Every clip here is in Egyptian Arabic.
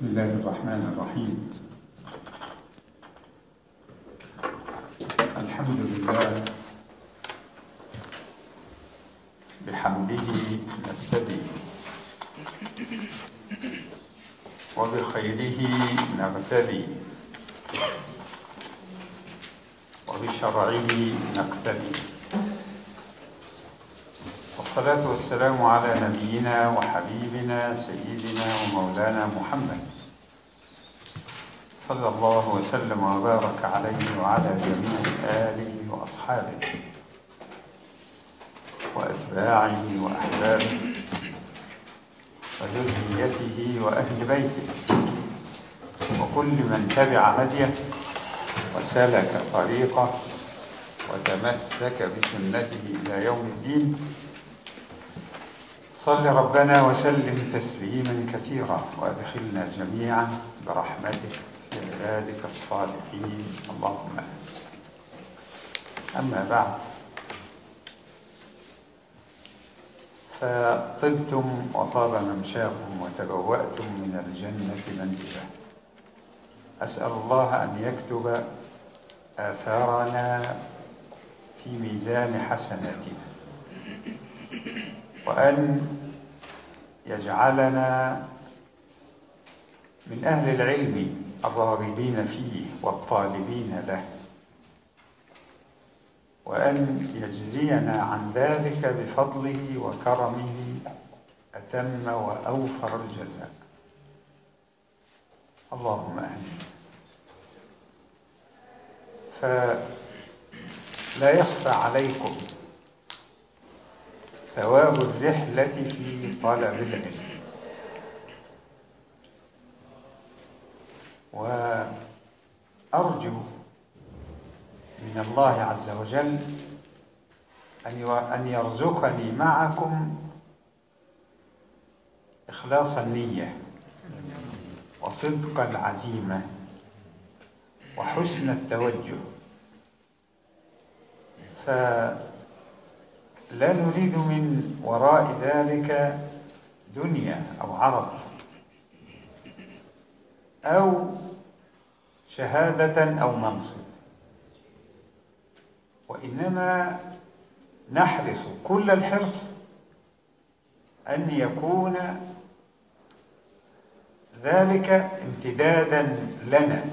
بسم الله الرحمن الرحيم الحمد لله بحمده نبتدي وبخيره نغتدي وبشرعه نقتدي والصلاة والسلام على نبينا وحبيبنا سيدنا ومولانا محمد صلى الله وسلم وبارك عليه وعلى جميع آله وأصحابه وأتباعه وأحبابه وذريته وأهل بيته وكل من تبع هديه وسلك طريقه وتمسك بسنته إلى يوم الدين صل ربنا وسلم تسليما كثيرا وادخلنا جميعا برحمتك في عبادك الصالحين اللهم اما بعد فطبتم وطاب ممشاكم وتبواتم من الجنه منزلا اسال الله ان يكتب اثارنا في ميزان حسناتنا وأن يجعلنا من أهل العلم الراغبين فيه والطالبين له وأن يجزينا عن ذلك بفضله وكرمه أتم وأوفر الجزاء اللهم آمين فلا يخفى عليكم ثواب الرحلة في طلب العلم وأرجو من الله عز وجل أن يرزقني معكم إخلاص النية وصدق العزيمة وحسن التوجه ف لا نريد من وراء ذلك دنيا او عرض او شهاده او منصب وانما نحرص كل الحرص ان يكون ذلك امتدادا لنا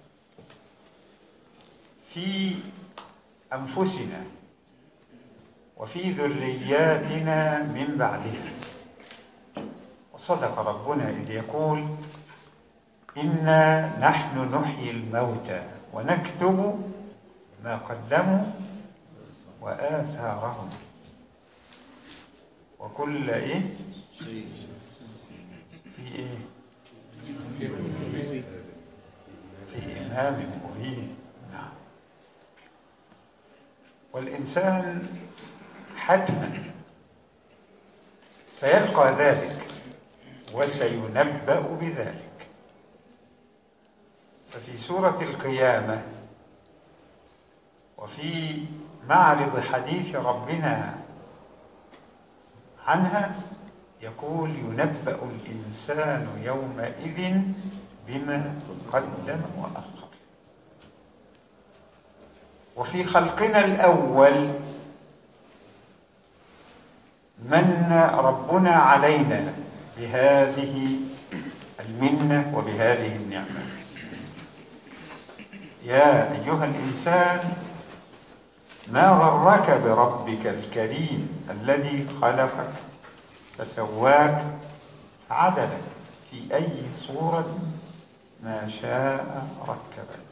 في انفسنا وفي ذرياتنا من بعدها وصدق ربنا إذ يقول إنا نحن نحيي الموتى ونكتب ما قدموا وآثارهم وكل إيه في إيه في إمام مبين نعم والإنسان حتما سيلقى ذلك وسينبأ بذلك ففي سورة القيامة وفي معرض حديث ربنا عنها يقول ينبأ الإنسان يومئذ بما قدم وأخر وفي خلقنا الأول من ربنا علينا بهذه المنة وبهذه النعمة يا أيها الإنسان ما غرك بربك الكريم الذي خلقك فسواك فعدلك في أي صورة ما شاء ركبك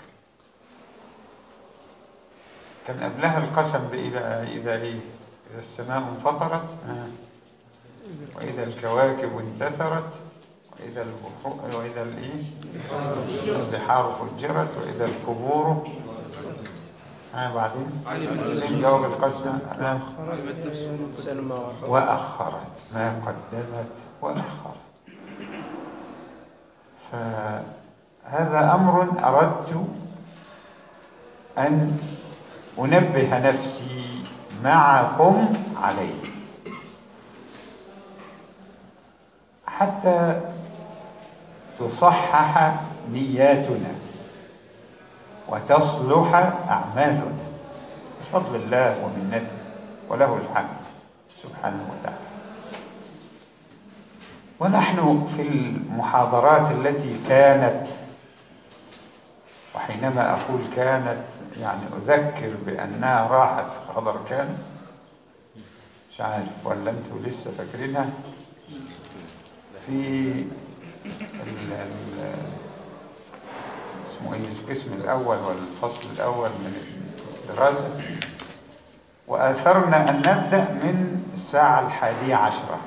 كان قبلها القسم بإيه بقى إذا إيه إذا السماء انفطرت وإذا الكواكب انتثرت وإذا البحور وإذا الإيه البحار فجرت وإذا القبور ها بعدين من جواب القسم وأخرت ما قدمت وأخرت فهذا أمر أردت أن أنبه نفسي معكم عليه حتى تصحح نياتنا وتصلح أعمالنا بفضل الله ومنته وله الحمد سبحانه وتعالى ونحن في المحاضرات التي كانت وحينما أقول كانت يعني أذكر بأنها راحت في خبر كان مش عارف ولا أنتوا لسه فاكرينها في ال ال اسمه ايه القسم الأول والفصل الأول من الدراسة وآثرنا أن نبدأ من الساعة الحادية عشرة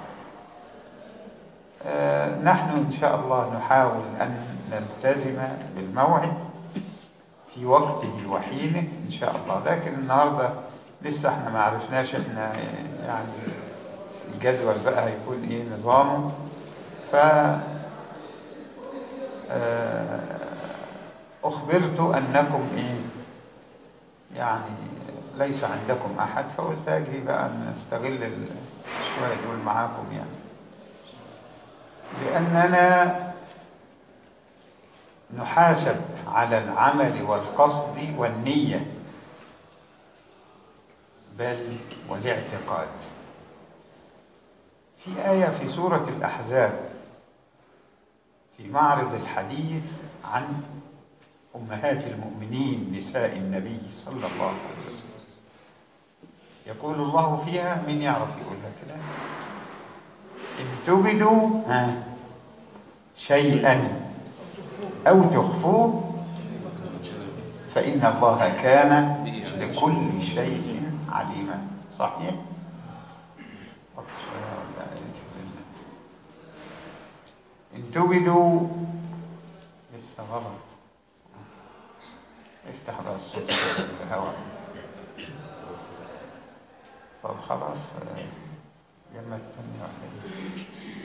آه نحن إن شاء الله نحاول أن نلتزم بالموعد في وقته وحينه إن شاء الله لكن النهاردة لسه احنا ما عرفناش احنا يعني الجدول بقى هيكون ايه نظامه ف آه أخبرت أنكم إيه يعني ليس عندكم أحد فقلت أجي بقى نستغل شوية دول معاكم يعني لأننا نحاسب على العمل والقصد والنية بل والاعتقاد في آية في سورة الأحزاب في معرض الحديث عن أمهات المؤمنين نساء النبي صلى الله عليه وسلم يقول الله فيها من يعرف يقولها كده إن تبدوا ها شيئا أو تخفوه فإن الله كان لكل شيء عليما صحيح؟ إن تبدوا لسه غلط افتح بقى الصوت في الهواء طب خلاص يما التانية ولا ايه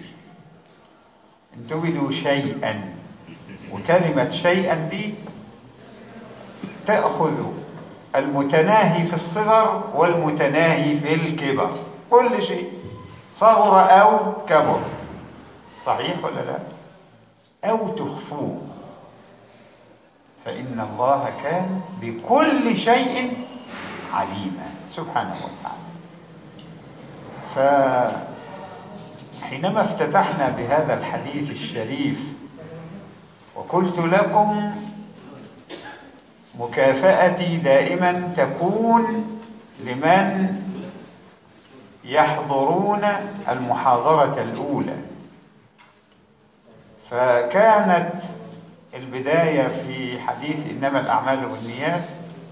ان تبدوا شيئا وكلمة شيئا دي تأخذ المتناهي في الصغر والمتناهي في الكبر كل شيء صغر أو كبر صحيح ولا لا أو تخفوه فإن الله كان بكل شيء عليما سبحانه وتعالى فحينما افتتحنا بهذا الحديث الشريف وقلت لكم مكافأتي دائما تكون لمن يحضرون المحاضرة الأولى فكانت البداية في حديث إنما الأعمال بالنيات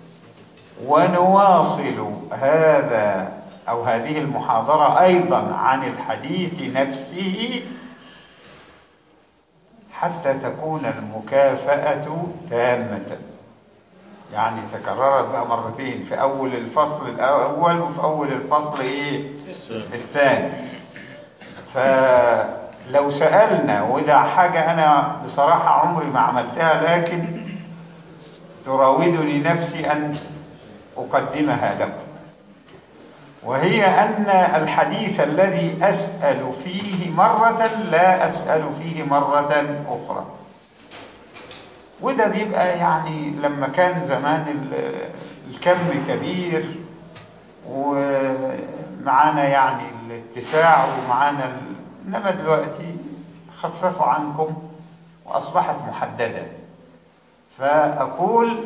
ونواصل هذا أو هذه المحاضرة أيضا عن الحديث نفسه حتى تكون المكافأة تامة يعني تكررت بقى مرتين في أول الفصل الأول وفي أول الفصل إيه؟ الثاني فلو سألنا وده حاجة أنا بصراحة عمري ما عملتها لكن تراودني نفسي أن أقدمها لكم وهي أن الحديث الذي أسأل فيه مرة لا أسأل فيه مرة أخرى وده بيبقى يعني لما كان زمان الكم كبير ومعانا يعني الاتساع ومعانا ال... انما دلوقتي خففوا عنكم واصبحت محدده فاقول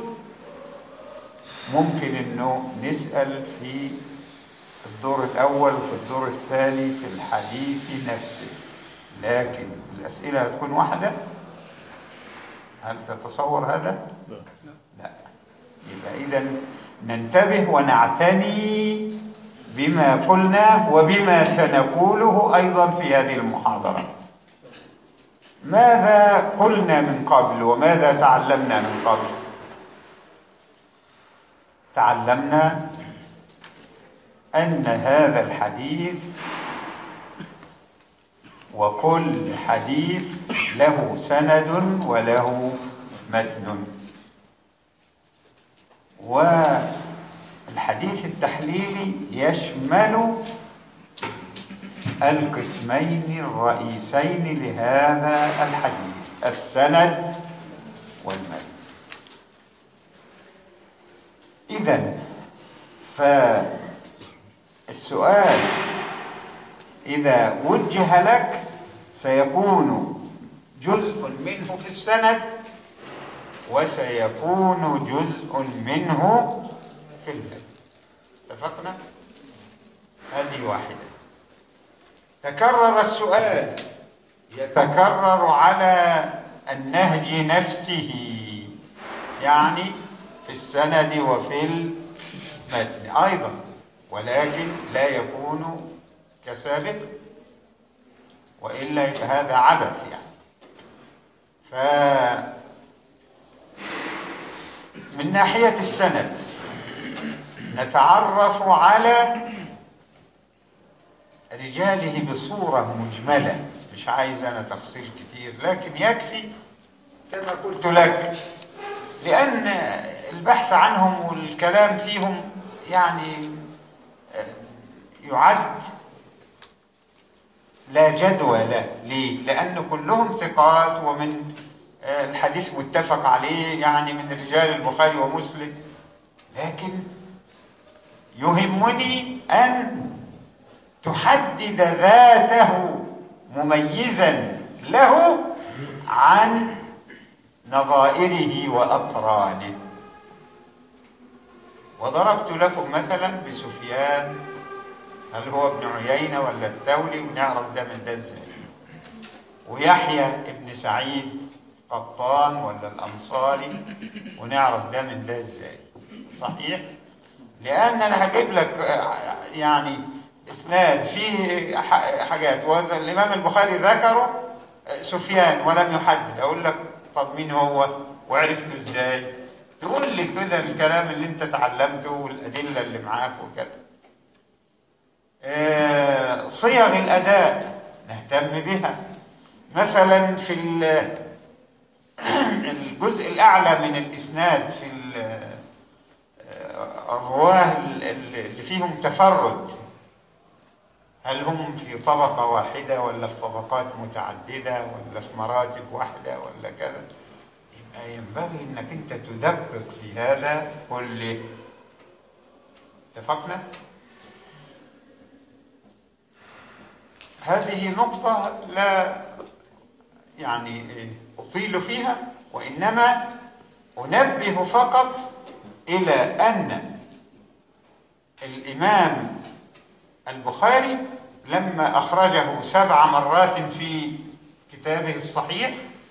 ممكن انه نسال في الدور الاول وفي الدور الثاني في الحديث نفسه لكن الاسئله هتكون واحده هل تتصور هذا؟ لا. لا يبقى إذا ننتبه ونعتني بما قلناه وبما سنقوله أيضا في هذه المحاضرة ماذا قلنا من قبل وماذا تعلمنا من قبل تعلمنا أن هذا الحديث وكل حديث له سند وله متن والحديث التحليلي يشمل القسمين الرئيسين لهذا الحديث السند والمتن إذا فالسؤال إذا وجه لك سيكون جزء منه في السند وسيكون جزء منه في المتن اتفقنا؟ هذه واحدة تكرر السؤال يتكرر على النهج نفسه يعني في السند وفي المتن أيضا ولكن لا يكون كسابق وإلا يبقى هذا عبث يعني ف من ناحية السند نتعرف على رجاله بصورة مجملة مش عايز أنا تفصيل كتير لكن يكفي كما قلت لك لأن البحث عنهم والكلام فيهم يعني يعد لا جدوى له ليه؟ لأن كلهم ثقات ومن الحديث متفق عليه يعني من رجال البخاري ومسلم لكن يهمني أن تحدد ذاته مميزا له عن نظائره وأقرانه وضربت لكم مثلا بسفيان هل هو ابن عيينة ولا الثوري ونعرف ده من ده ازاي ويحيى ابن سعيد قطان ولا الأنصاري ونعرف ده من ده ازاي صحيح لأن أنا هجيب لك يعني إسناد فيه حاجات والإمام البخاري ذكره سفيان ولم يحدد أقول لك طب مين هو وعرفته ازاي تقول لي كده الكلام اللي انت اتعلمته والأدلة اللي معاك وكده آه صيغ الأداء نهتم بها مثلا في الجزء الأعلى من الإسناد في الرواه اللي فيهم تفرد هل هم في طبقة واحدة ولا في طبقات متعددة ولا في مراتب واحدة ولا كذا يبقى ينبغي انك انت تدقق في هذا كله اتفقنا هذه نقطة لا يعني أطيل فيها وإنما أنبه فقط إلى أن الإمام البخاري لما أخرجه سبع مرات في كتابه الصحيح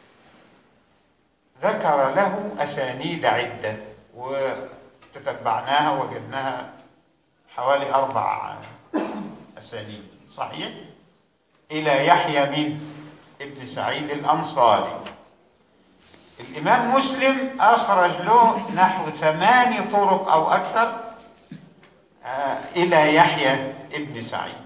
ذكر له أسانيد عدة وتتبعناها وجدناها حوالي أربع أسانيد صحيح إلى يحيى من ابن سعيد الأنصاري الإمام مسلم أخرج له نحو ثماني طرق أو أكثر إلى يحيى ابن سعيد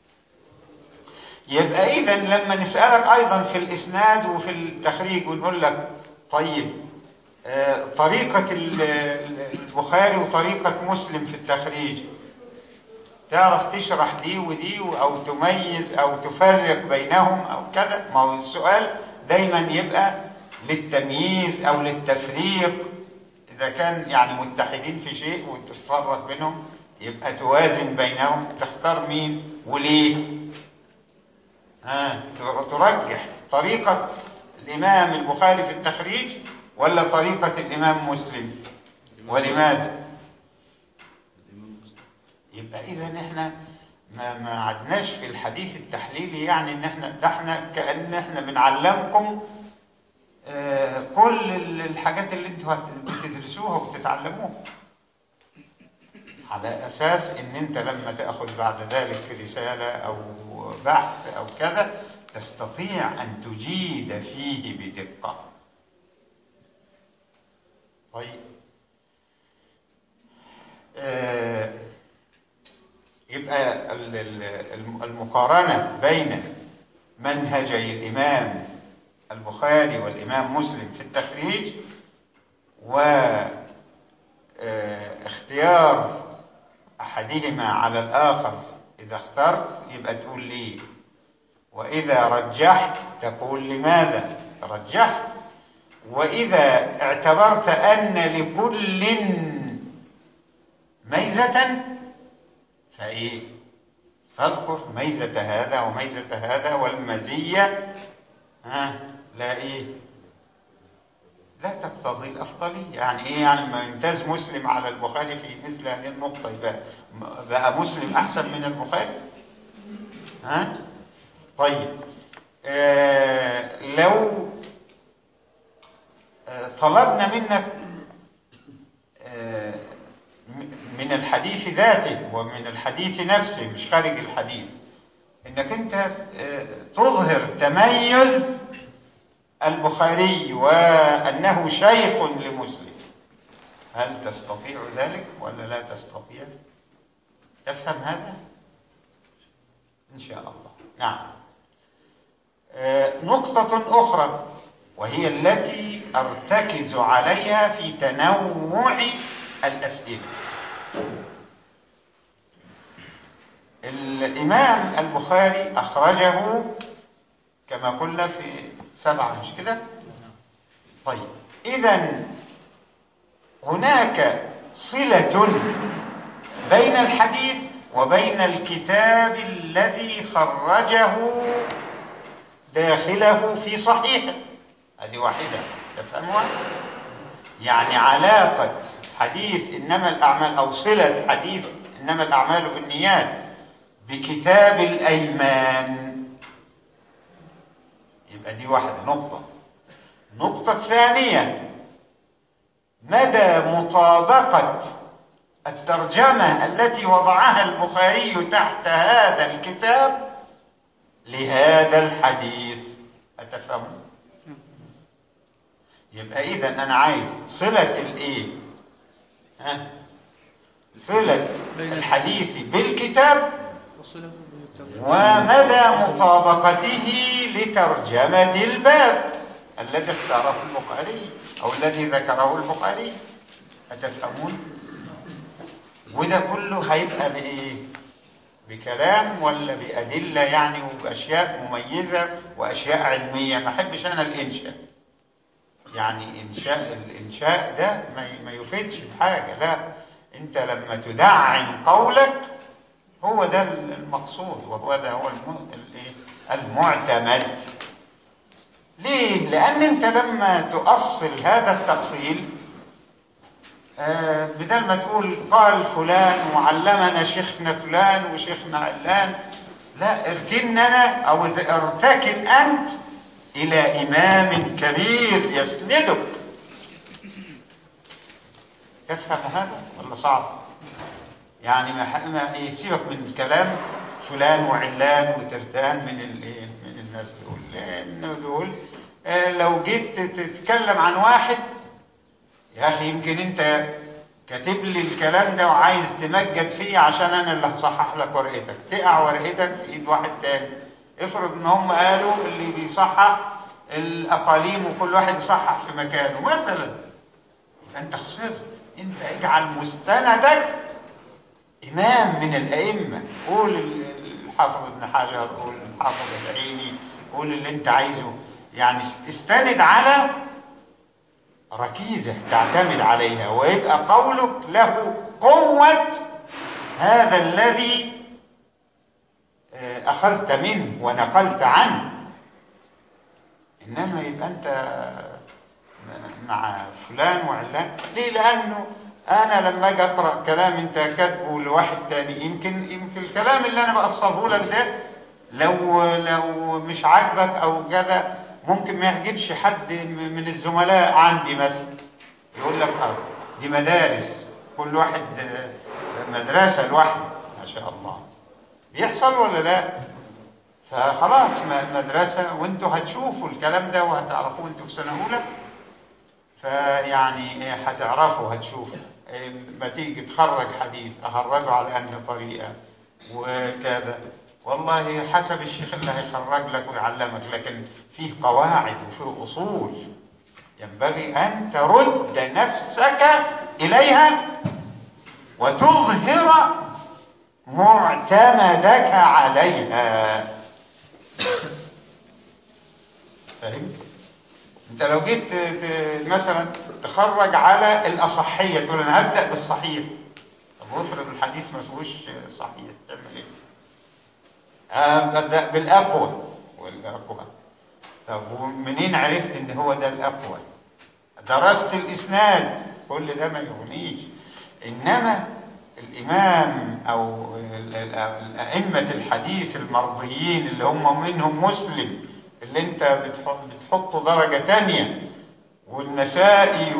يبقى إذا لما نسألك أيضا في الإسناد وفي التخريج ونقول لك طيب طريقة البخاري وطريقة مسلم في التخريج تعرف تشرح دي ودي أو تميز أو تفرق بينهم أو كذا ما هو السؤال دايما يبقى للتمييز أو للتفريق إذا كان يعني متحدين في شيء وتفرق بينهم يبقى توازن بينهم تختار مين وليه ها ترجح طريقة الإمام البخاري في التخريج ولا طريقة الإمام مسلم ولماذا يبقى إذا إحنا ما ما عدناش في الحديث التحليلي يعني إن إحنا ده إحنا كأن إحنا بنعلمكم آه كل الحاجات اللي انتوا بتدرسوها وبتتعلموها على أساس إن أنت لما تأخذ بعد ذلك رسالة أو بحث أو كذا تستطيع أن تجيد فيه بدقة طيب آه يبقى المقارنة بين منهجي الإمام البخاري والإمام مسلم في التخريج واختيار أحدهما على الآخر إذا اخترت يبقى تقول لي وإذا رجحت تقول لماذا رجحت وإذا اعتبرت أن لكل ميزة فإيه فاذكر ميزة هذا وميزة هذا والمزية ها لا إيه لا تقتضي الأفضلية يعني إيه يعني ما يمتاز مسلم على البخاري في مثل هذه النقطة يبقى بقى مسلم أحسن من البخاري ها طيب آه لو آه طلبنا منك آه من الحديث ذاته ومن الحديث نفسه مش خارج الحديث انك انت آه تظهر تميز البخاري وأنه شيخ لمسلم هل تستطيع ذلك ولا لا تستطيع تفهم هذا إن شاء الله نعم آه نقطة أخرى وهي التي أرتكز عليها في تنوع الأسئلة الإمام البخاري أخرجه كما قلنا في سبعة مش كده طيب إذا هناك صلة بين الحديث وبين الكتاب الذي خرجه داخله في صحيحه هذه واحدة تفهمها يعني علاقة حديث إنما الأعمال أو صلة حديث إنما الأعمال بالنيات بكتاب الأيمان يبقى دي واحدة نقطة النقطة الثانية مدى مطابقة الترجمة التي وضعها البخاري تحت هذا الكتاب لهذا الحديث أتفهمون؟ يبقى إذا أنا عايز صلة الإيه؟ ها؟ صلة الحديث بالكتاب ومدى مطابقته لترجمة الباب الذي اختاره البخاري أو الذي ذكره البخاري أتفهمون؟ وده كله هيبقى بإيه؟ بكلام ولا بأدلة يعني وبأشياء مميزة وأشياء علمية ما أحبش أنا الإنشاء يعني إنشاء الإنشاء ده ما يفيدش بحاجة لا أنت لما تدعم قولك هو ده المقصود وهو ده هو المعتمد ليه؟ لأن أنت لما تؤصل هذا التأصيل آه بدل ما تقول قال فلان وعلمنا شيخنا فلان وشيخنا علان لا اركننا أو ارتكن أنت إلى إمام كبير يسندك تفهم هذا ولا صعب؟ يعني ما ما يسيبك من كلام فلان وعلان وترتان من من الناس دول لأنه دول لو جيت تتكلم عن واحد يا أخي يمكن أنت كاتب لي الكلام ده وعايز تمجد فيه عشان أنا اللي هصحح لك ورقتك تقع ورقتك في إيد واحد تاني افرض إن هم قالوا اللي بيصحح الأقاليم وكل واحد يصحح في مكانه مثلا يبقى أنت خسرت أنت اجعل مستندك إمام من الأئمة قول الحافظ ابن حجر قول الحافظ العيني قول اللي أنت عايزه يعني استند على ركيزة تعتمد عليها ويبقى قولك له قوة هذا الذي أخذت منه ونقلت عنه إنما يبقى أنت مع فلان وعلان ليه لأنه أنا لما أجي أقرأ كلام أنت كاتبه لواحد تاني يمكن يمكن الكلام اللي أنا بأصله لك ده لو لو مش عاجبك أو كذا ممكن ما يعجبش حد من الزملاء عندي مثلا يقول لك اه دي مدارس كل واحد مدرسة لوحده ما شاء الله بيحصل ولا لا فخلاص مدرسة وانتوا هتشوفوا الكلام ده وهتعرفوه انتوا في سنة أولى فيعني هتعرفوا هتشوفوا ما تيجي تخرج حديث أخرجه على أنهي طريقة وكذا والله حسب الشيخ اللي هيخرج لك ويعلمك لكن فيه قواعد وفيه أصول ينبغي أن ترد نفسك إليها وتظهر معتمدك عليها فهمت؟ انت لو جيت ت- ت- مثلا تخرج على الاصحيه تقول انا هبدا بالصحيح طب وافرض الحديث ما فيهوش صحيح تعمل ايه؟ ابدا بالاقوى والاقوى طب ومنين عرفت ان هو ده الاقوى؟ درست الاسناد كل ده ما يغنيش انما الامام او ال- ال- الائمه الحديث المرضيين اللي هم منهم مسلم اللي انت بتحط بتحطه درجه تانية والنسائي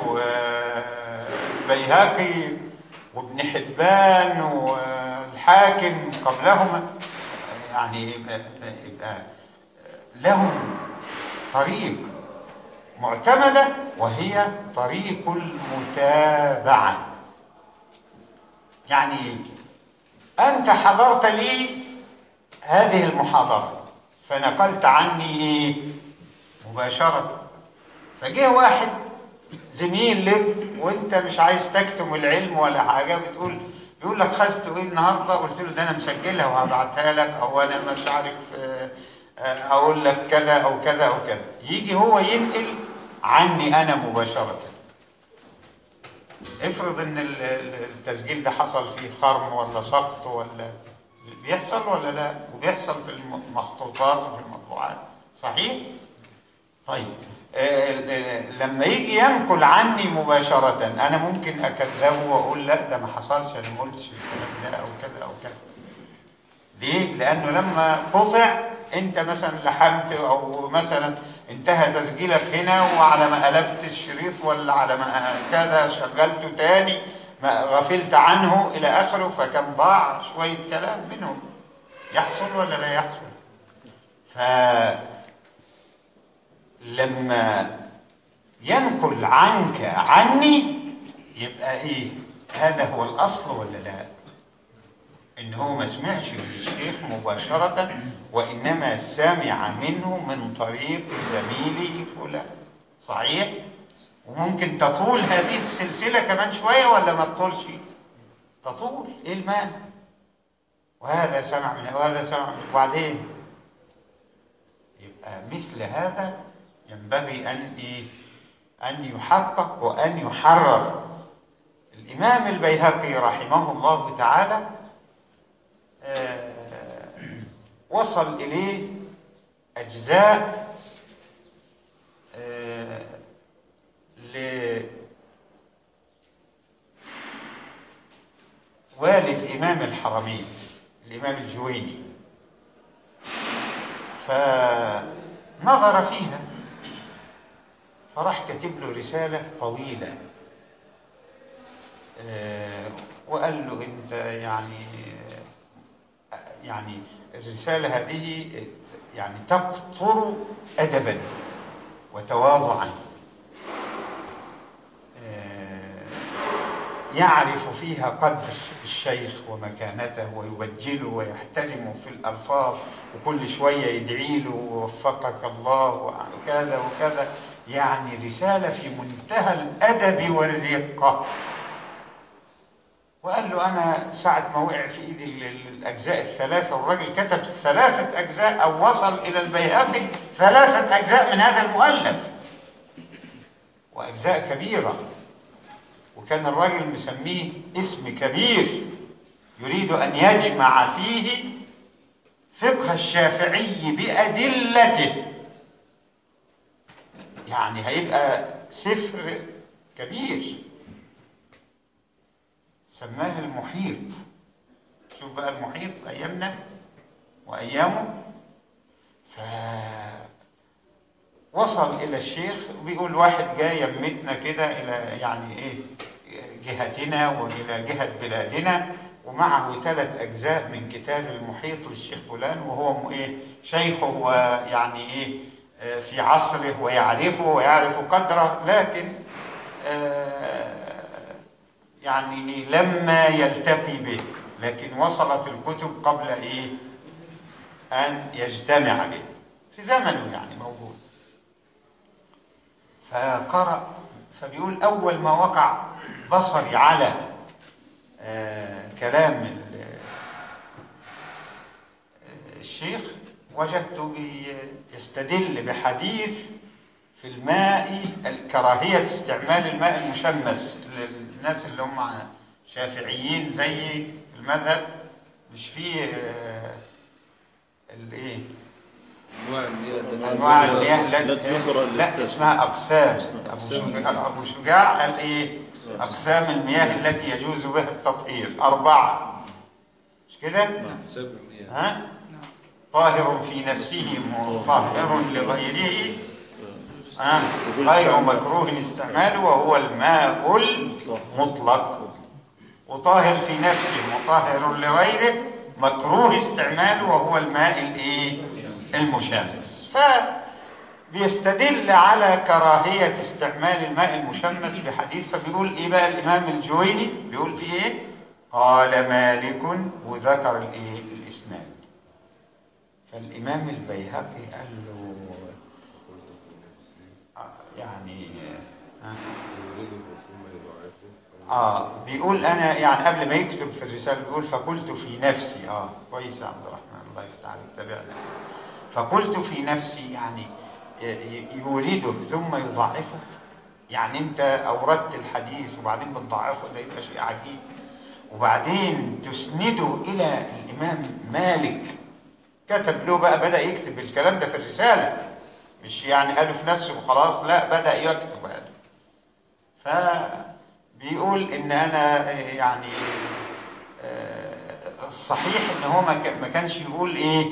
والبيهقي وابن حبان والحاكم قبلهما يعني يبقى, يبقى لهم طريق معتمدة وهي طريق المتابعة يعني إيه؟ أنت حضرت لي هذه المحاضرة فنقلت عني إيه؟ مباشرة فجه واحد زميل لك وانت مش عايز تكتم العلم ولا حاجة بتقول يقول لك خدته ايه النهارده قلت له ده انا مسجلها وهبعتها لك او انا مش عارف آه، آه، اقول لك كذا او كذا او كذا يجي هو ينقل عني انا مباشره افرض ان ال- ال- التسجيل ده حصل فيه خرم ولا سقط ولا بيحصل ولا لا وبيحصل في المخطوطات وفي المطبوعات صحيح طيب آه، ال- ال- لما يجي ينقل عني مباشرة أنا ممكن أكذبه وأقول لا ده ما حصلش أنا ما قلتش الكلام ده أو كذا أو كذا ليه؟ لأنه لما قطع أنت مثلا لحمت أو مثلا انتهى تسجيلك هنا وعلى ما قلبت الشريط ولا على ما كذا شغلته تاني ما غفلت عنه إلى آخره فكان ضاع شوية كلام منهم يحصل ولا لا يحصل؟ ف لما ينقل عنك عني يبقى ايه هذا هو الاصل ولا لا ان هو ما سمعش من الشيخ مباشرة وانما سمع منه من طريق زميله فلان صحيح وممكن تطول هذه السلسلة كمان شوية ولا ما تطولش تطول ايه المانع وهذا سمع من وهذا سمع من وبعدين يبقى مثل هذا ينبغي أن إيه؟ أن يحقق وأن يحرر الإمام البيهقي رحمه الله تعالى آه، وصل إليه أجزاء آه، لوالد إمام الحرمين الإمام الجويني فنظر فيها فراح كاتب له رسالة طويلة آه، وقال له أنت يعني يعني الرسالة هذه يعني تقطر أدبا وتواضعا آه، يعرف فيها قدر الشيخ ومكانته ويبجله ويحترمه في الألفاظ وكل شوية يدعي له ووفقك الله وكذا وكذا يعني رسالة في منتهى الأدب والرقة وقال له أنا ساعة ما وقع في إيدي ال- ال- الأجزاء الثلاثة والراجل كتب ثلاثة أجزاء أو وصل إلى البيهقي ثلاثة أجزاء من هذا المؤلف وأجزاء كبيرة وكان الراجل مسميه اسم كبير يريد أن يجمع فيه فقه الشافعي بأدلته يعني هيبقى سفر كبير سماه المحيط شوف بقى المحيط أيامنا وأيامه ف وصل إلى الشيخ وبيقول واحد جاي يمتنا كده إلى يعني إيه جهتنا وإلى جهة بلادنا ومعه ثلاث أجزاء من كتاب المحيط للشيخ فلان وهو م- إيه شيخه ويعني إيه آه، في عصره ويعرفه ويعرف قدره لكن آه، يعني لما يلتقي به لكن وصلت الكتب قبل إيه أن يجتمع به في زمنه يعني موجود فقرأ فبيقول أول ما وقع بصري على آه كلام ال- آه، الشيخ وجدته بي- يستدل بحديث في الماء كراهية استعمال الماء المشمس للناس اللي هم شافعيين زي في المذهب مش فيه آه، الايه انواع المياه انواع المياه لا, لا تذكر لا الاستاذ. اسمها اقسام ابو أقسام. شجاع ابو شجاع قال ايه اقسام المياه التي يجوز بها التطهير اربعه مش كده سبع مياه ها طاهر في نفسه مطهر لغيره ها غير مكروه استعماله وهو الماء المطلق وطاهر في نفسه مطهر لغيره مكروه استعماله وهو الماء الايه المشمس فبيستدل على كراهية استعمال الماء المشمس بحديث فبيقول ايه بقى الامام الجويني بيقول فيه ايه قال مالك وذكر الايه الاسناد فالامام البيهقي قال له آه، يعني آه اه بيقول انا يعني قبل ما يكتب في الرساله بيقول فقلت في نفسي اه كويس يا عبد الرحمن الله يفتح عليك تابعنا كده فقلت في نفسي يعني ي- يورده ثم يضعفه يعني انت اوردت الحديث وبعدين بتضعفه ده يبقى شيء عجيب وبعدين تسنده الى الامام مالك كتب له بقى بدا يكتب الكلام ده في الرساله مش يعني قاله في نفسه وخلاص لا بدا يكتب هذا فبيقول ان انا يعني آه، الصحيح ان هو ما كان- ما كانش يقول ايه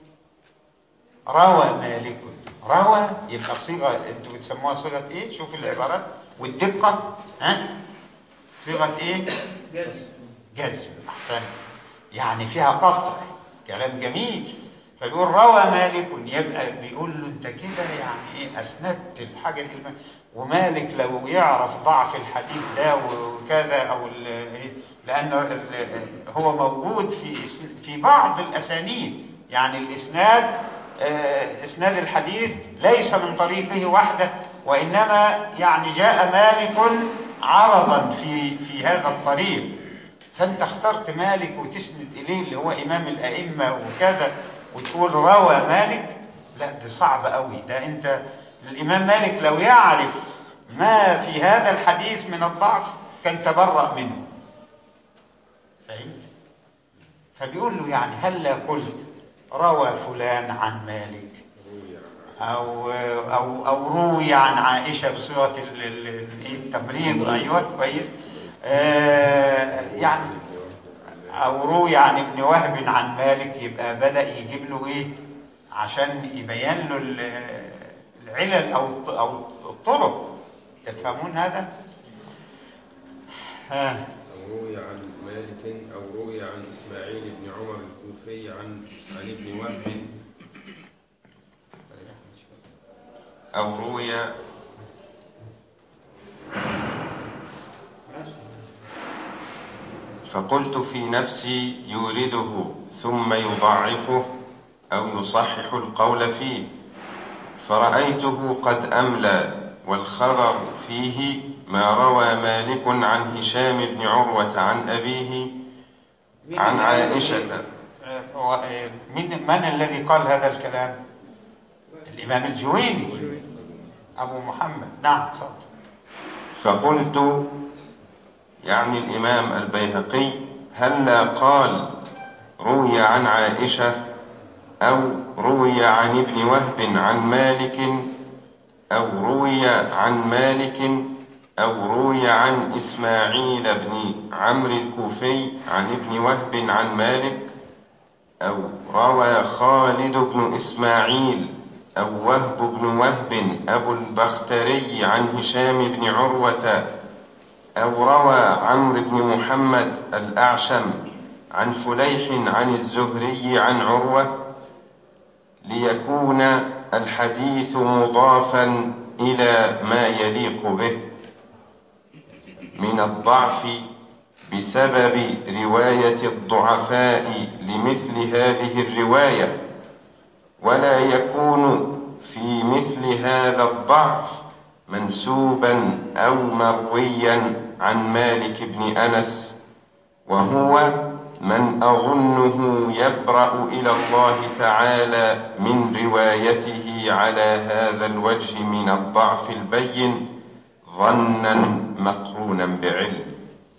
روى مالك روى يبقى صيغه انتوا بتسموها صيغه ايه شوف العبارات والدقه ها صيغه ايه جزم احسنت يعني فيها قطع كلام جميل فبيقول روى مالك يبقى بيقول له انت كده يعني ايه اسندت الحاجه دي الم- ومالك لو يعرف ضعف الحديث ده وكذا او ال- إيه، لان ال- هو موجود في إس- في بعض الاسانيد يعني الاسناد آه، اسناد الحديث ليس من طريقه وحده وانما يعني جاء مالك عرضا في في هذا الطريق فانت اخترت مالك وتسند اليه اللي هو امام الائمه وكذا وتقول روى مالك لا ده صعب قوي ده انت الامام مالك لو يعرف ما في هذا الحديث من الضعف كان تبرأ منه فهمت فبيقول له يعني هلا قلت روى فلان عن مالك او او او روي عن عائشه بصيغه ال- ال- ال- إيه التمريض ايوه كويس آه يعني او روي عن ابن وهب عن مالك يبقى بدا يجيب له ايه عشان يبين له ال- العلل او الط- او الطرق تفهمون هذا ها أو روي عن مالك أو روي عن إسماعيل بن عمر الكوفي عن عن ابن وهب أو روي فقلت في نفسي يورده ثم يضعفه أو يصحح القول فيه فرأيته قد أملى والخبر فيه ما روى مالك عن هشام بن عروة عن أبيه عن عائشة آه، هو، آه، من من الذي قال هذا الكلام الامام الجويني ابو محمد نعم تفضل فقلت يعني الإمام البيهقي هلا قال روي عن عائشة أو روي عن ابن وهب عن مالك أو روي عن مالك أو روي عن إسماعيل بن عمرو الكوفي عن ابن وهب عن مالك أو روى خالد بن إسماعيل أو وهب بن وهب أبو البختري عن هشام بن عروة أو روى عمرو بن محمد الأعشم عن فليح عن الزهري عن عروة ليكون الحديث مضافا إلى ما يليق به من الضعف بسبب رواية الضعفاء لمثل هذه الرواية ولا يكون في مثل هذا الضعف منسوبا أو مرويا عن مالك بن أنس وهو من أظنه يبرأ إلى الله تعالى من روايته على هذا الوجه من الضعف البين ظنا مقرونا بعلم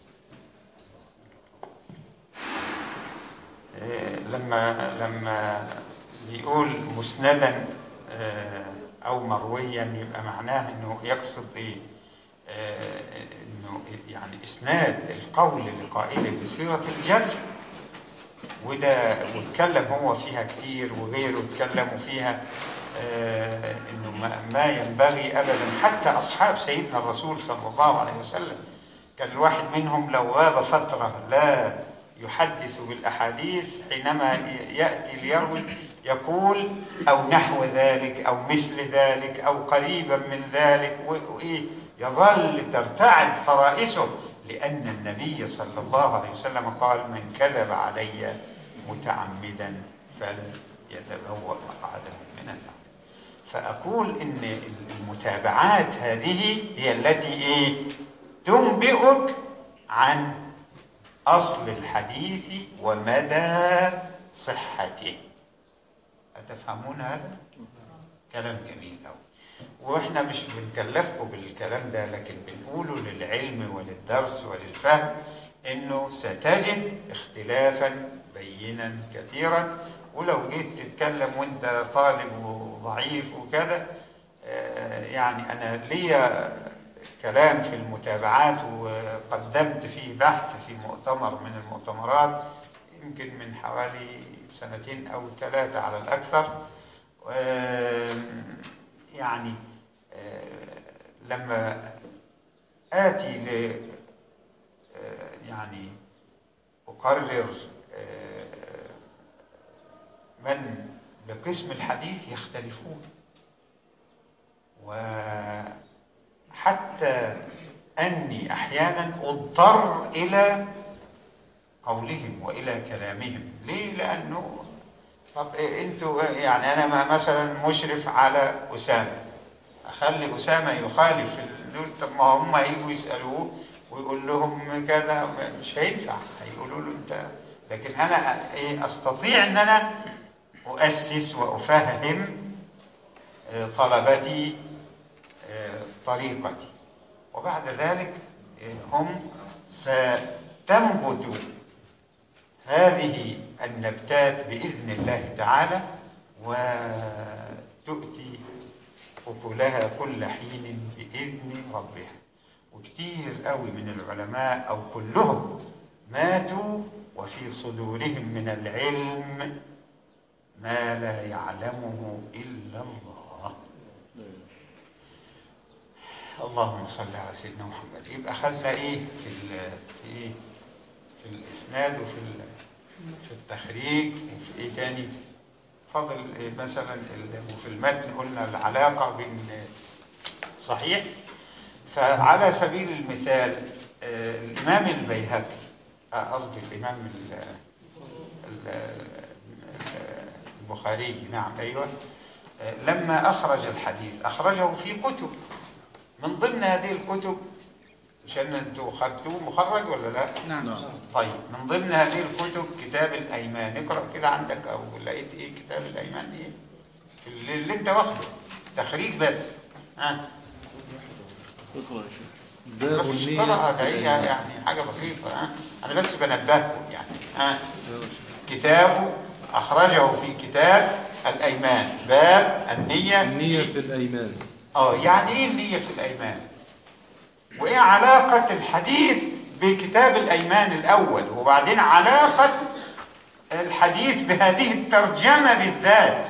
آه، لما لما بيقول مسندا آه، او مرويا يبقى معناه انه يقصد ايه آه، انه يعني اسناد القول لقائله بصيغه الجزم وده واتكلم هو فيها كتير وغيره اتكلموا فيها آه، انه ما- ما ينبغي ابدا حتى اصحاب سيدنا الرسول صلى الله عليه وسلم كان الواحد منهم لو غاب فتره لا يحدث بالاحاديث حينما ي- ياتي ليروي يقول او نحو ذلك او مثل ذلك او قريبا من ذلك و- وايه يظل ترتعد فرائسه لان النبي صلى الله عليه وسلم قال من كذب علي متعمدا فليتبوأ مقعده من النار فأقول إن المتابعات هذه هي التي إيه تنبئك عن أصل الحديث ومدى صحته أتفهمون هذا؟ كلام جميل أوي وإحنا مش بنكلفكم بالكلام ده لكن بنقوله للعلم وللدرس وللفهم إنه ستجد اختلافا بينا كثيرا ولو جيت تتكلم وانت طالب وضعيف وكذا آه، يعني انا ليا كلام في المتابعات وقدمت فيه بحث في مؤتمر من المؤتمرات يمكن من حوالي سنتين او ثلاثه على الاكثر آم، يعني آه، لما اتي ل آه، يعني اقرر آه، من بقسم الحديث يختلفون وحتى أني أحيانا أضطر إلى قولهم وإلى كلامهم ليه؟ لأنه طب إيه انتوا إيه يعني أنا ما- مثلا مشرف على أسامة أخلي أسامة يخالف ال- دول طب ما هم هيجوا يسألوه ويقول لهم كذا مش هينفع هيقولوا له أنت لكن أنا إيه أستطيع أن أنا أؤسس وأفهم آه، طلبتي آه، طريقتي وبعد ذلك آه، هم ستنبت هذه النبتات بإذن الله تعالى وتؤتي أكلها كل حين بإذن ربها وكتير قوي من العلماء أو كلهم ماتوا وفي صدورهم من العلم ما لا يعلمه إلا الله اللهم صل على سيدنا محمد يبقى خدنا ايه في ال في ايه في الاسناد وفي ال في التخريج وفي ايه تاني فضل إيه مثلا ال- وفي المتن قلنا العلاقه بين صحيح فعلى سبيل المثال آه، الامام البيهقي آه، قصدي الامام ال- ال- البخاري نعم ايوه آه، لما اخرج الحديث اخرجه في كتب من ضمن هذه الكتب عشان انتوا خدتوه مخرج ولا لا؟ نعم طيب من ضمن هذه الكتب كتاب الايمان اقرا كده عندك او لقيت ايه كتاب الايمان ايه؟ في اللي, اللي انت واخده تخريج بس ها اقرا يا شيخ باب مفيش النية قراءة ده في هي الأيمان. يعني حاجة بسيطة ها أنا بس بنبهكم يعني ها يلا يا شيخ. كتاب أخرجه في كتاب الأيمان باب النية النية في في الأيمان اه يعني ايه النية في الأيمان؟ وإيه علاقة الحديث بكتاب الأيمان الأول وبعدين علاقة الحديث بهذه الترجمة بالذات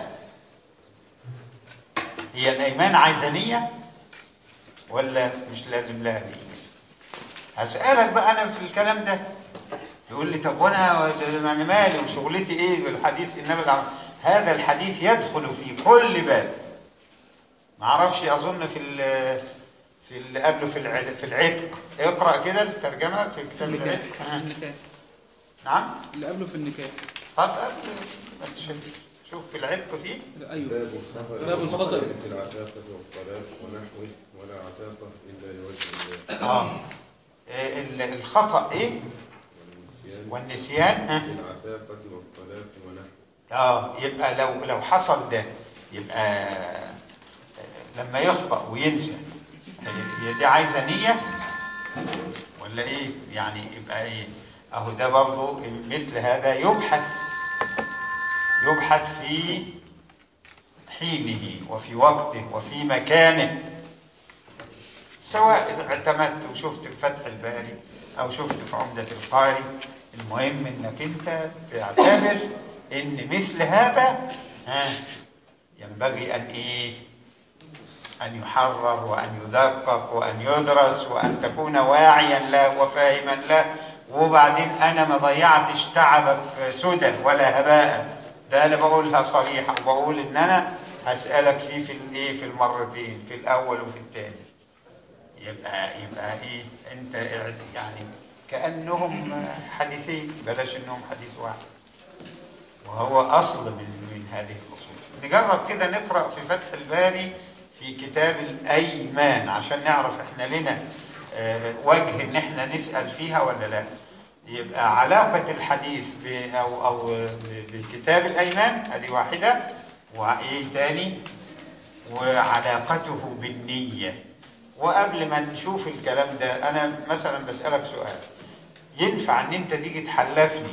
هي الأيمان عايزة نية ولا مش لازم لها نية؟ هسألك بقى أنا في الكلام ده يقول لي طب وأنا ده أنا مالي وشغلتي إيه بالحديث النبي العظيم هذا الحديث يدخل في كل باب ما اعرفش اظن في ال في اللي قبله في العتق في العتق اقرا كده الترجمه في كتاب النكاح العتق ها. النكاح نعم اللي قبله في النكاح طب قبل ما تشدش شوف في العتق فيه ايوه باب الخطأ باب الخطأ. في العتاقة والطلاق ونحوه ولا عتاقة إلا لوجه الله اه ال- الخطا ايه والنسيان والنسيان ها؟ العتاقة والطلاق ونحو اه يبقى لو لو حصل ده يبقى آه، لما يخطأ وينسى هي دي عايزة نية ولا ايه يعني يبقى ايه اهو ده برضو مثل هذا يبحث يبحث في حينه وفي وقته وفي مكانه سواء إذا اعتمدت وشفت في فتح الباري او شفت في عمدة القاري المهم انك انت تعتبر ان مثل هذا ها ينبغي ان ايه ان يحرر وان يدقق وان يدرس وان تكون واعيا له وفاهما له وبعدين انا ما ضيعتش تعبك سدى ولا هباء ده انا بقولها صريحه وبقول ان انا هسالك فيه في الايه في المرتين في الاول وفي الثاني يبقى يبقى ايه انت يعني كانهم حديثين بلاش انهم حديث واحد وهو اصل من من هذه الاصول نجرب كده نقرا في فتح الباري في كتاب الايمان عشان نعرف احنا لنا آه، وجه ان احنا نسال فيها ولا لا يبقى علاقه الحديث ب- او او ب- بكتاب الايمان هذه واحده وايه تاني وعلاقته بالنيه وقبل ما نشوف الكلام ده انا مثلا بسالك سؤال ينفع ان انت تيجي تحلفني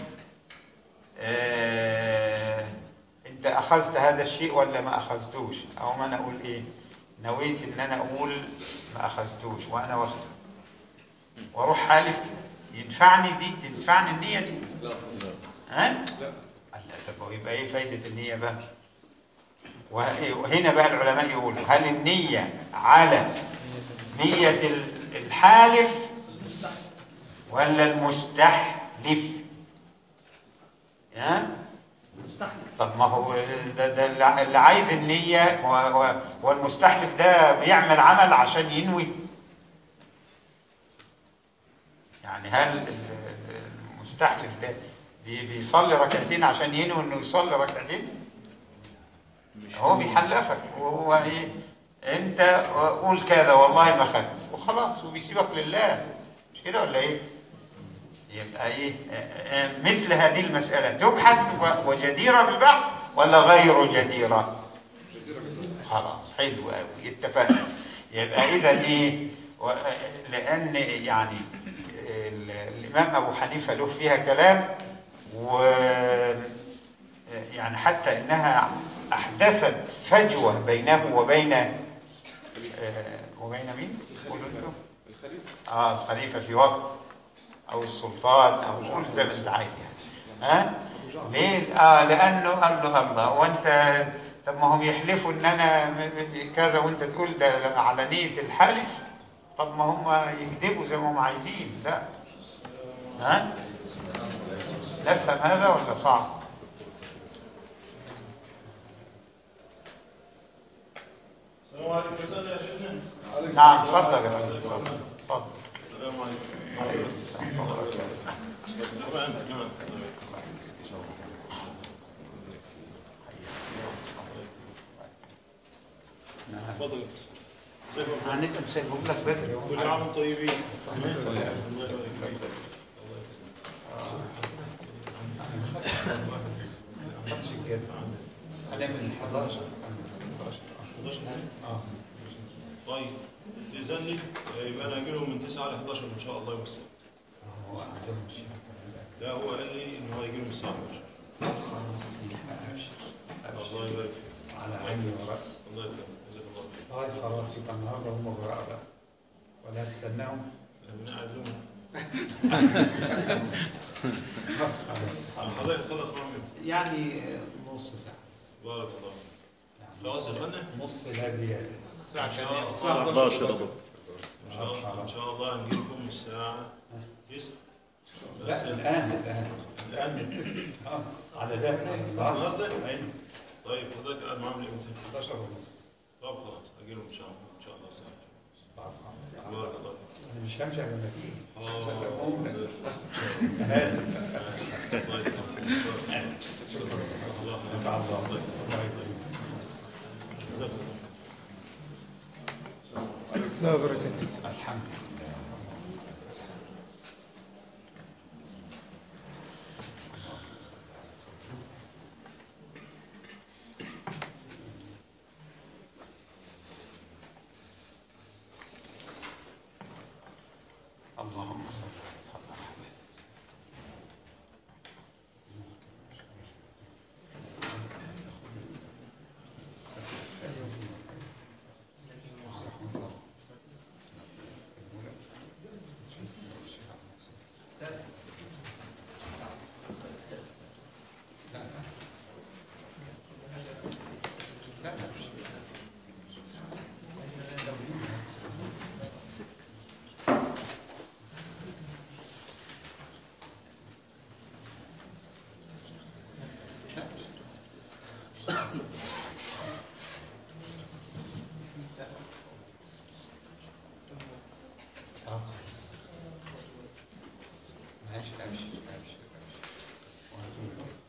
آه، انت اخذت هذا الشيء ولا ما اخذتوش او ما انا اقول ايه نويت ان انا اقول ما اخذتوش وانا واخده واروح حالف ينفعني دي تنفعني النيه دي ها لا طب هو يبقى ايه فايده النيه بقى وه- وهنا بقى العلماء يقولوا هل النيه على نيه ال- الحالف ولا المستحلف ها طب ما هو ده, ده اللي- اللي عايز النية و- و- والمستحلف ده بيعمل عمل عشان ينوي يعني هل ال- المستحلف ده بي- بيصلي ركعتين عشان ينوي انه يصلي ركعتين هو بيحلفك وهو ايه انت قول كذا والله ما خدت وخلاص وبيسيبك لله مش كده ولا ايه يبقى ايه آه، آه، مثل هذه المسألة تبحث و- وجديرة بالبحث ولا غير جديرة خلاص حلو قوي اتفقنا يبقى اذا ايه و- آه، لان يعني ال- الامام ابو حنيفة له فيها كلام و آه، يعني حتى انها احدثت فجوة بينه وبين آه، وبين مين؟ قولوا انتم اه الخليفة في وقت او السلطان او قول زي ما انت عايز يعني ها ليه اه لانه قال له الله وانت طب ما هم يحلفوا ان انا م- م- كذا وانت تقول ده على نيه الحلف طب ما هم يكذبوا زي ما هم عايزين لا ها نفهم هذا ولا صعب السلام عليكم اتفضل يا شيخنا نعم اتفضل يا فندم اتفضل اتفضل السلام عليكم عليكم السلام ورحمة الله وبركاته. طبعا انت كمان نعم. تفضل ازيكم هنبقى نسيبهم لك بدري كل عام وانتم طيبين الله يبارك فيك ما خدش كده هنعمل من 11 11 11 اه طيب تأذن لي يبقى انا اجي لهم من 9 ل 11 ان شاء الله يوم السبت هو عندهم الشيء كمان لا هو قال لي ان هو يجي لهم الساعه 11 خلاص ابشر ابشر الله يبارك فيك على عيني وراسي الله يكرمك جزاك الله خير طيب خلاص يبقى النهارده هم براء بقى ولا هتستناهم؟ احنا بنقعد لهم خلاص. حضرتك خلص معاهم امتى؟ يعني نص ساعة بس بارك الله فيك. يعني خلاص يا فندم نص لا زيادة الساعه كام؟ الساعة 11 يا دكتور ان شاء الله ان شاء الله هنجيلكم الساعه 9 بس لا الآن الآن الان آه، على ده على النهارده النهاردة؟ أيوه طيب حضرتك قاعد معاهم امتى؟ 11 ونص طب خلاص اجيلهم ان شاء الله ان شاء الله الساعه طب خلاص بارك الله فيك. انا مش همشي قبل ما تيجي مش آه. هصدقهم لك هاني الله يكرمك. الله نفع الله يكرمك. الله يكرمك جزاك الله. الحمد لله اللهم صل اتفضل يا حبيبي. لا لا مش ماشي امشي امشي امشي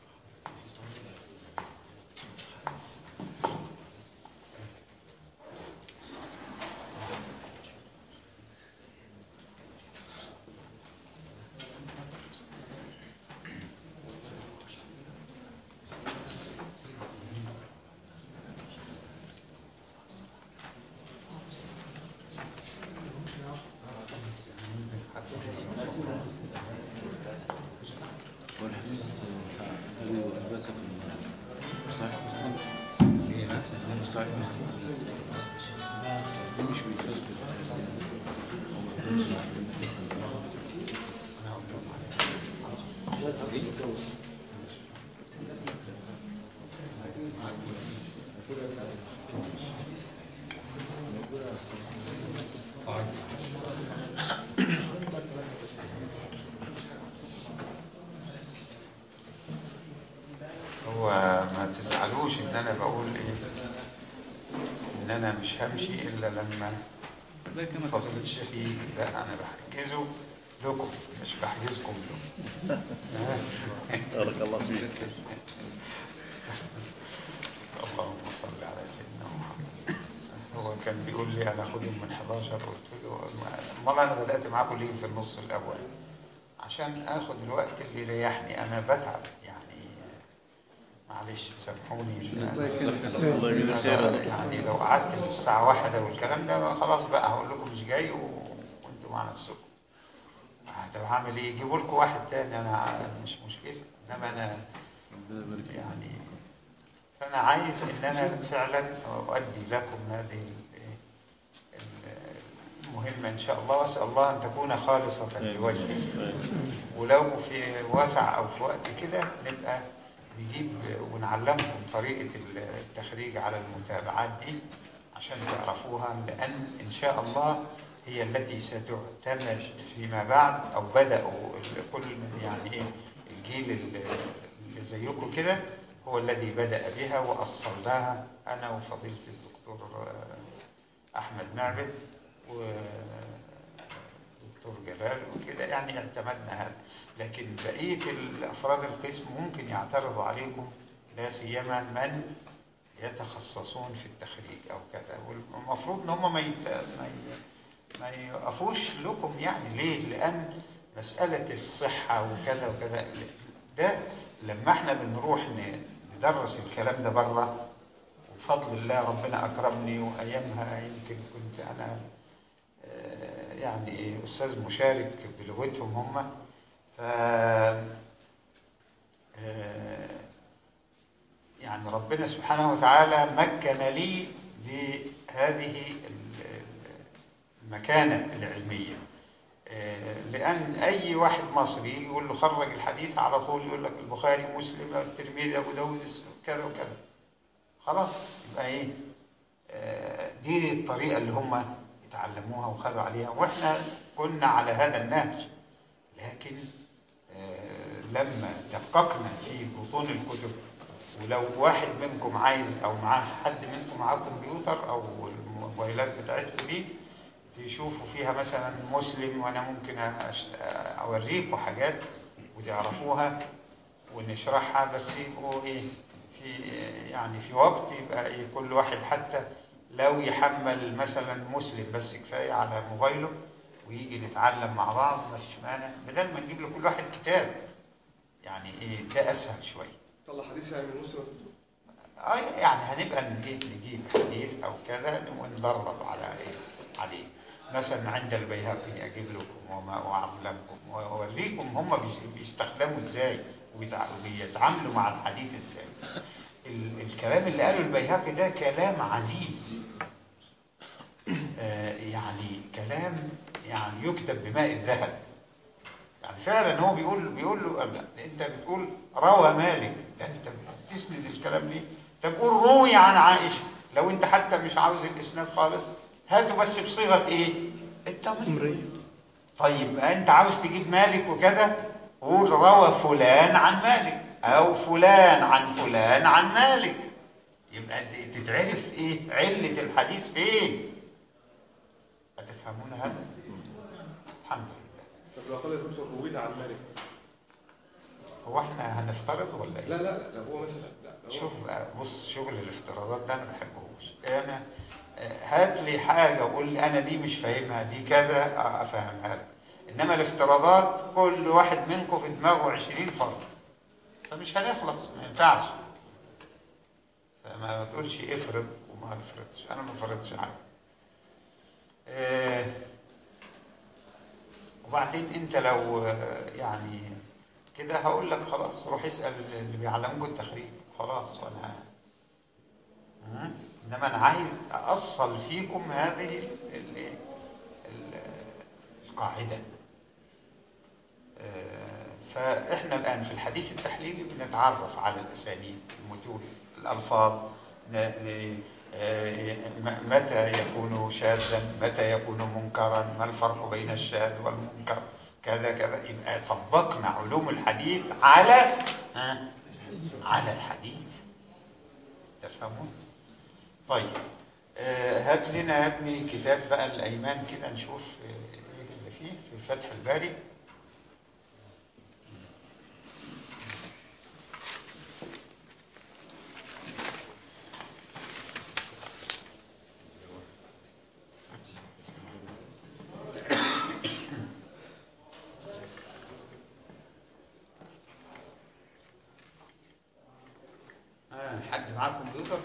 والحديث هذه لباسة في صحيح مسلم في صحيح مسلم مش بيفرق هو ما تزعلوش ان انا بقول ايه ان انا مش همشي الا لما لا كما فضل الشيخ يجي لا انا بحجزه لكم مش بحجزكم له بارك الله فيك اللهم صل على سيدنا محمد هو كان بيقول لي انا اخدهم من 11 قلت له ما- امال انا بدات معاكم ليه في النص الاول عشان اخد الوقت اللي يريحني انا بتعب يعني معلش سامحوني الله يجزيك خير يعني لو قعدت للساعة واحدة والكلام ده خلاص بقى هقول لكم مش جاي و... وانتوا مع نفسكم. طب هعمل ايه؟ يجيبوا لكم واحد تاني انا مش مشكلة انما انا ربنا يبارك فيك. يعني فانا عايز ان انا فعلا اؤدي لكم هذه ال- ال- المهمة ان شاء الله واسال الله ان تكون خالصة لوجهه. ولو في وسع او في وقت كده نبقى نجيب ونعلمكم طريقة التخريج على المتابعات دي عشان تعرفوها لأن إن شاء الله هي التي ستعتمد فيما بعد أو بدأوا ال- كل يعني إيه الجيل ال- اللي زيكم كده هو الذي بدأ بها وأصلناها أنا وفضيلة الدكتور آه، أحمد معبد ودكتور جلال وكده يعني اعتمدنا هذا لكن بقية الأفراد القسم ممكن يعترضوا عليكم لا سيما من يتخصصون في التخريج أو كذا والمفروض إن هم ما يت... ما, ي... ما يقفوش لكم يعني ليه؟ لأن مسألة الصحة وكذا وكذا ده لما احنا بنروح ن- ندرس الكلام ده بره وبفضل الله ربنا أكرمني وأيامها يمكن كنت أنا آه، يعني أستاذ مشارك بلغتهم هم ف آه، يعني ربنا سبحانه وتعالى مكن لي بهذه ال- ال- المكانة العلمية آه، لأن أي واحد مصري يقول له خرج الحديث على طول يقول لك البخاري مسلم الترمذي أبو داود كذا وكذا خلاص يبقى إيه آه، دي الطريقة اللي هم اتعلموها وخدوا عليها وإحنا كنا على هذا النهج لكن آه، لما دققنا في بطون الكتب ولو واحد منكم عايز او معاه حد منكم معاه كمبيوتر او الموبايلات بتاعتكم دي تشوفوا فيها مثلا مسلم وانا ممكن أشت... اوريكم حاجات وتعرفوها ونشرحها بس يبقوا ايه في يعني في وقت يبقى إيه كل واحد حتى لو يحمل مثلا مسلم بس كفايه على موبايله ويجي نتعلم مع بعض ما فيش مانع بدل ما نجيب لكل واحد كتاب يعني ايه ده اسهل شويه طلع حديث يعني من مسلم اه يعني هنبقى نجيب نجيب حديث او كذا وندرب على ايه عليه مثلا عند البيهقي اجيب لكم وما واعلمكم واوريكم هم بيس- بيستخدموا ازاي وبيتع- وبيتعاملوا مع الحديث ازاي ال- الكلام اللي قاله البيهقي ده كلام عزيز آه، يعني كلام يعني يكتب بماء الذهب يعني فعلا هو بيقول بيقول له لا انت بتقول روى مالك ده انت بتسند الكلام ليه؟ طب قول روي عن عائشه لو انت حتى مش عاوز الاسناد خالص هاته بس بصيغه ايه؟ التمريض طيب انت عاوز تجيب مالك وكده قول روى فلان عن مالك او فلان عن فلان عن مالك يبقى د- تتعرف ايه علة الحديث فين هتفهمون هذا الحمد لله طب لو قال يا دكتور روينا عن مالك هو احنا هنفترض ولا ايه لا لا لا لو هو مثلا لا لو هو- شوف بقى بص شغل الافتراضات ده انا ما بحبهوش انا آه، هات لي حاجه وقول لي انا دي مش فاهمها دي كذا آه، افهمها لك انما الافتراضات كل واحد منكم في دماغه 20 فرد فمش هنخلص ما ينفعش فما تقولش افرض وما افرضش انا ما افرضش حاجه آه، وبعدين انت لو آه، يعني كده هقول لك خلاص روح اسال اللي بيعلموك التخريج خلاص وانا مم. انما انا عايز اصل فيكم هذه ال ال ال القاعده آه، فاحنا الان في الحديث التحليلي بنتعرف على الاسانيد المتون الالفاظ ن- ن- آه، م- متى يكون شاذا متى يكون منكرا ما الفرق بين الشاذ والمنكر كذا كذا يبقى طبقنا علوم الحديث على ها على الحديث تفهمون طيب آه، هات لنا يا ابني كتاب بقى الايمان كده نشوف آه، ايه اللي فيه في فتح الباري آه، حد معاه كمبيوتر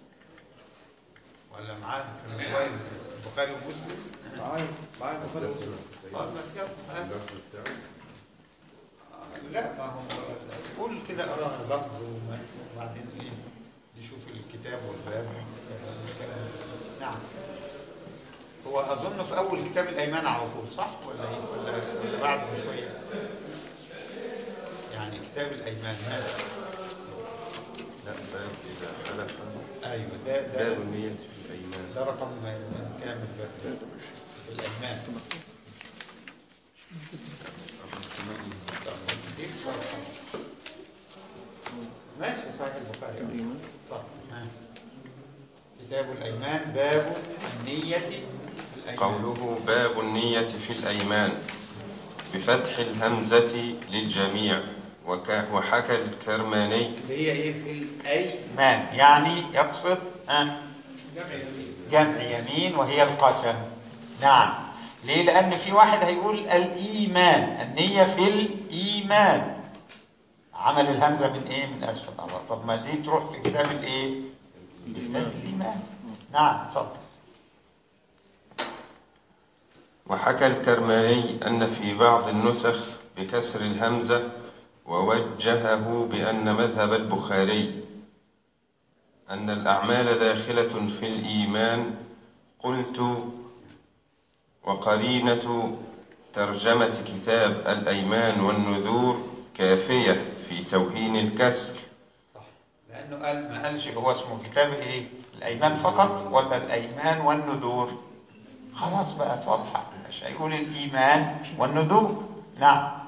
ولا معاه في الموبايل البخاري ومسلم معايا معايا البخاري ومسلم طب ما يلا آه. اللفظ بتاعه لا ما هو قول كده اقرا اللفظ وما- وبعدين ايه نشوف الكتاب والباب الكلام. نعم هو اظن في اول كتاب الايمان على طول صح ولا ايه ولا ولا بعده بشويه يعني كتاب الايمان هذا لا باب إذا حلف ايوه ده ده باب النية في الأيمان ده رقم كامل بس لا ده مش في الايمان ماشي صحيح البخاري أيوة. صح ها. كتاب الأيمان باب النية في الأيمان قوله باب النية في الأيمان بفتح الهمزة للجميع وك- وحكى الكرماني اللي هي إيه في الأيمان يعني يقصد ها جمع يمين وهي القسم نعم ليه لأن في واحد هيقول الإيمان النية في الإيمان عمل الهمزة من إيه من أسفل الله طب ما دي تروح في كتاب الإيه في كتاب الإيمان نعم اتفضل وحكى الكرماني أن في بعض النسخ بكسر الهمزة ووجهه بأن مذهب البخاري أن الأعمال داخلة في الإيمان قلت وقرينة ترجمة كتاب الأيمان والنذور كافية في توهين الكسر صح لأنه قال ما قالش هو اسمه كتاب إيه الأيمان فقط ولا الأيمان والنذور خلاص بقت واضحة مش هيقول الإيمان والنذور نعم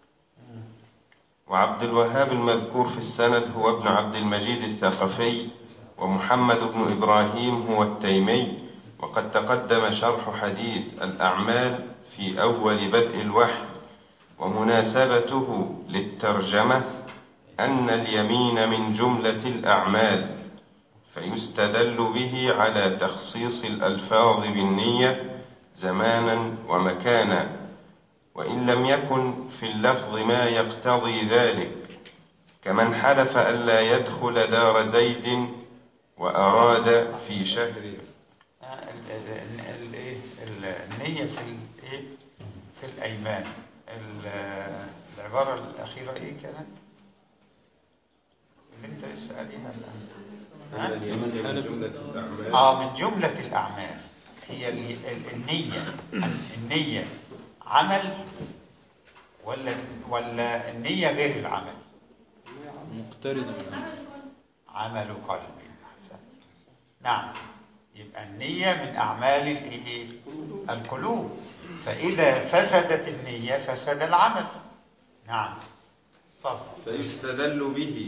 وعبد الوهاب المذكور في السند هو ابن عبد المجيد الثقفي ومحمد بن إبراهيم هو التيمي وقد تقدم شرح حديث الأعمال في أول بدء الوحي ومناسبته للترجمة أن اليمين من جملة الأعمال فيستدل به على تخصيص الألفاظ بالنية زمانا ومكانا وإن لم يكن في اللفظ ما يقتضي ذلك كمن حلف ألا يدخل دار زيد وأراد في شهر آه، ال- ال- ال- ال- إيه؟ ال- النية في الايه في الايمان ال- العبارة الأخيرة ايه كانت؟ اللي انت لسه قاريها الآن ها؟ أن اليمين من جملة الأعمال اه من جملة الأعمال هي ال- ال- النية النية عمل ولا ولا النية غير العمل مقترنة بالعمل. عمل قلب أحسنت نعم يبقى النية من أعمال الإيه؟ القلوب فإذا فسدت النية فسد العمل نعم تفضل فيستدل به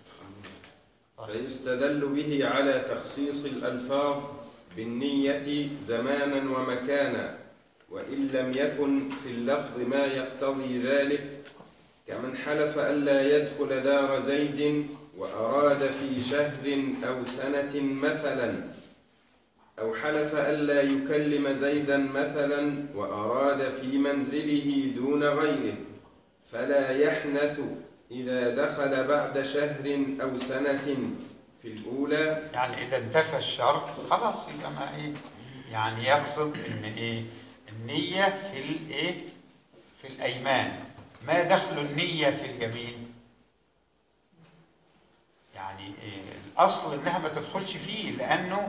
فيستدل به على تخصيص الألفاظ بالنية زمانا ومكانا وإن لم يكن في اللفظ ما يقتضي ذلك كمن حلف ألا يدخل دار زيد وأراد في شهر أو سنة مثلا أو حلف ألا يكلم زيدا مثلا وأراد في منزله دون غيره فلا يحنث إذا دخل بعد شهر أو سنة في الأولى يعني إذا انتفى الشرط خلاص يبقى ما إيه يعني يقصد إن إيه النية في الإيه في الأيمان ما دخل النية في اليمين يعني إيه الأصل إنها ما تدخلش فيه لأنه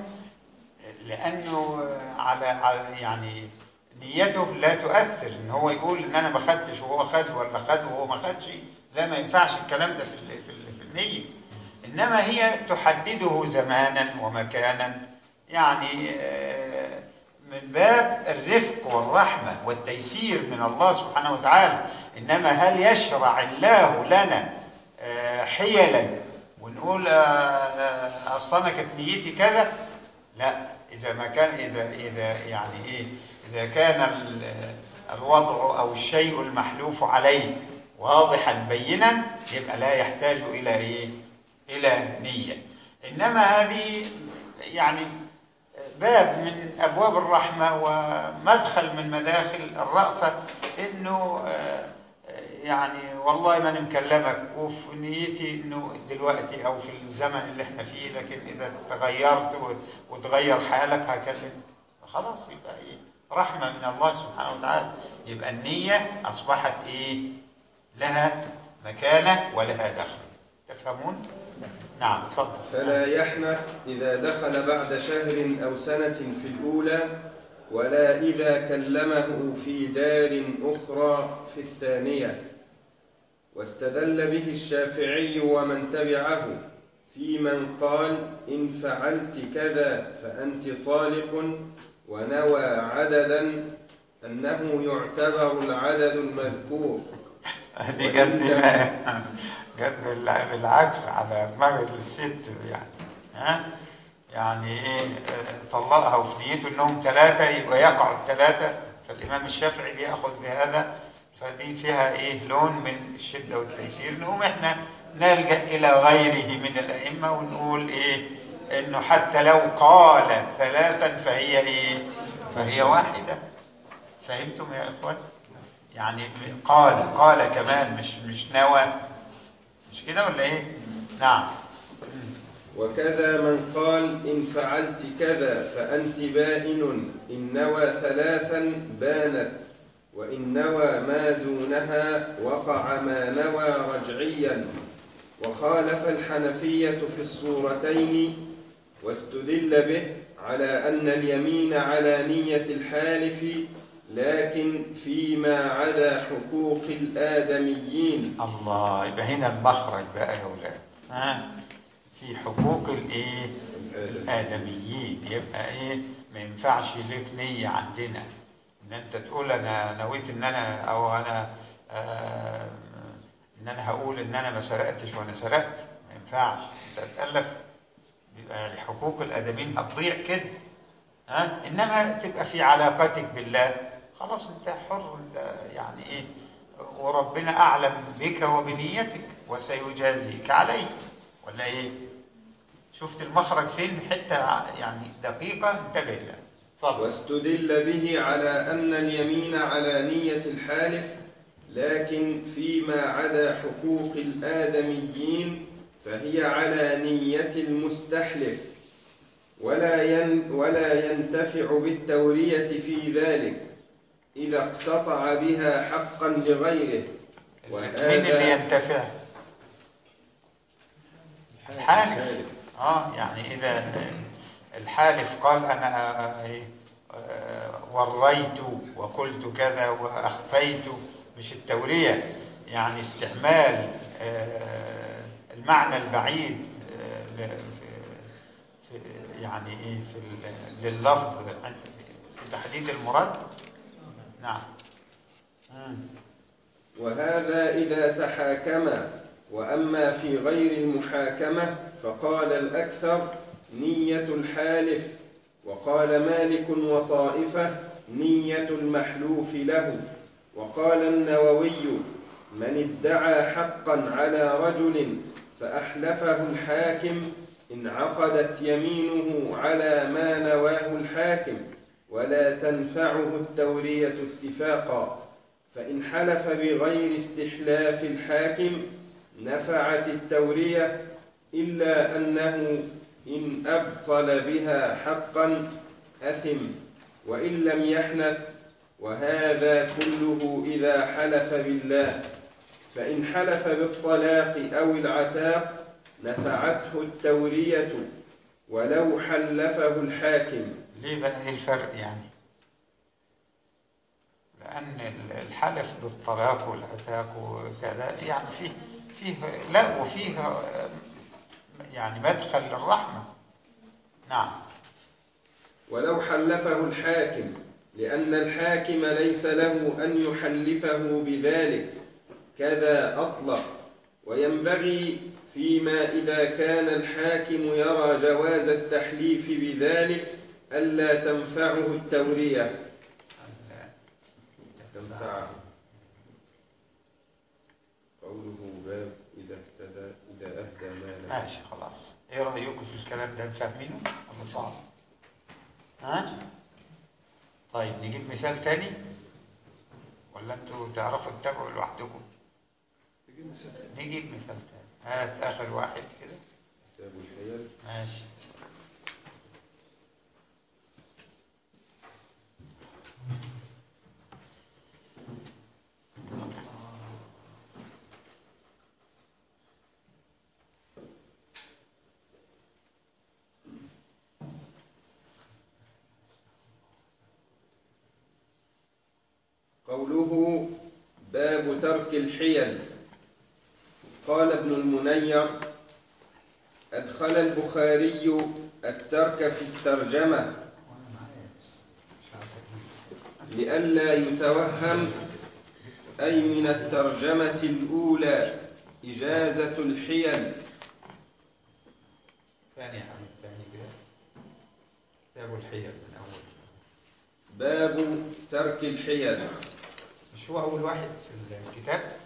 لأنه على على يعني نيته لا تؤثر إن هو يقول إن أنا ما خدتش وهو خد ولا خد وهو ما خدش لا ما ينفعش الكلام ده في ال- في ال- في النية إنما هي تحدده زمانا ومكانا يعني آه، من باب الرفق والرحمة والتيسير من الله سبحانه وتعالى إنما هل يشرع الله لنا آه، حيلا ونقول آه، آه، أصل أنا كانت نيتي كذا لا إذا ما كان إذا إذا يعني إيه إذا كان ال- الوضع أو الشيء المحلوف عليه واضحا بينا يبقى لا يحتاج إلى إيه إلى نية إنما هذه يعني باب من أبواب الرحمة ومدخل من مداخل الرأفة إنه آه، آه، يعني والله ما أنا مكلمك وفي نيتي إنه دلوقتي أو في الزمن اللي إحنا فيه لكن إذا تغيرت و- وتغير حالك هكلم خلاص يبقى إيه رحمة من الله سبحانه وتعالى يبقى النية أصبحت إيه لها مكانة ولها دخل تفهمون؟ نعم تفضل فلا يحنث إذا دخل بعد شهر أو سنة في الأولى ولا إذا كلمه في دار أخرى في الثانية واستدل به الشافعي ومن تبعه في من قال إن فعلت كذا فأنت طالق ونوى عددا أنه يعتبر العدد المذكور دي جت بما- جت بال- بالعكس على دماغ الست يعني ها يعني ايه آه، طلقها وفي نيته انهم ثلاثه يبقى يقعوا الثلاثه فالامام الشافعي بياخذ بهذا فدي فيها ايه لون من الشده والتيسير نقوم احنا نلجا الى غيره من الائمه ونقول ايه انه حتى لو قال ثلاثا فهي ايه فهي واحده فهمتم يا اخوان يعني قال قال كمان مش مش نوى مش كده ولا ايه نعم وكذا من قال إن فعلت كذا فأنت بائن إن نوى ثلاثا بانت وإن نوى ما دونها وقع ما نوى رجعيا وخالف الحنفية في الصورتين واستدل به على أن اليمين على نية الحالف لكن فيما عدا حقوق الآدميين الله يبقى هنا المخرج بقى يا ولاد ها في حقوق الايه الادميين يبقى ايه ما ينفعش لك نيه عندنا ان انت تقول انا نويت ان انا او انا آه ان انا هقول ان انا ما سرقتش وانا سرقت ما ينفعش انت تالف يبقى حقوق الادميين هتضيع كده ها انما تبقى في علاقتك بالله خلاص انت حر انت يعني ايه وربنا اعلم بك وبنيتك وسيجازيك عليه ولا ايه شفت المخرج فين حته يعني دقيقه انتبه لها اتفضل واستدل به على أن اليمين على نية الحالف لكن فيما عدا حقوق الآدميين فهي على نية المستحلف ولا ين ولا ينتفع بالتورية في ذلك إذا اقتطع بها حقا لغيره مين اللي ينتفع الحالف اه يعني اذا الحالف قال انا آه، آه، وريت وقلت كذا واخفيت مش التوريه يعني استعمال آه، المعنى البعيد آه، ل- في في يعني ايه في ال- لللفظ عند- في تحديد المراد نعم مم. وهذا إذا تحاكما وأما في غير المحاكمة فقال الأكثر نية الحالف وقال مالك وطائفة نية المحلوف له وقال النووي من ادعى حقا على رجل فأحلفه الحاكم انعقدت يمينه على ما نواه الحاكم ولا تنفعه التورية اتفاقا فإن حلف بغير استحلاف الحاكم نفعت التورية إلا أنه إن أبطل بها حقا أثم وإن لم يحنث وهذا كله إذا حلف بالله فإن حلف بالطلاق أو العتاق نفعته التورية ولو حلفه الحاكم ليه بقى ايه الفرق يعني؟ لأن ال- الحلف بالطلاق والعتاق وكذا يعني فيه فيه لا وفيه آه، يعني مدخل للرحمة نعم ولو حلفه الحاكم لأن الحاكم ليس له أن يحلفه بذلك كذا أطلق وينبغي فيما إذا كان الحاكم يرى جواز التحليف بذلك ألا تنفعه التورية تنفعه قوله باب إذا اهتدى إذا أهدى مالا ماشي خلاص ايه رأيكم في الكلام ده فاهمينه ولا صعب؟ ها؟ طيب نجيب مثال تاني ولا انتوا تعرفوا تتابعوا لوحدكم؟ نجيب مثال تاني هات آخر واحد كده كتاب الحيل ماشي قوله باب ترك الحيل قال ابن المنير أدخل البخاري الترك في الترجمة وانا معايا بس مش عارف أجيب. لئلا يتوهم أي من الترجمة الأولى إجازة الحيل تاني يا حبيبي تاني كده كتاب الحيل من أول باب ترك الحيل مش هو أول واحد في الكتاب؟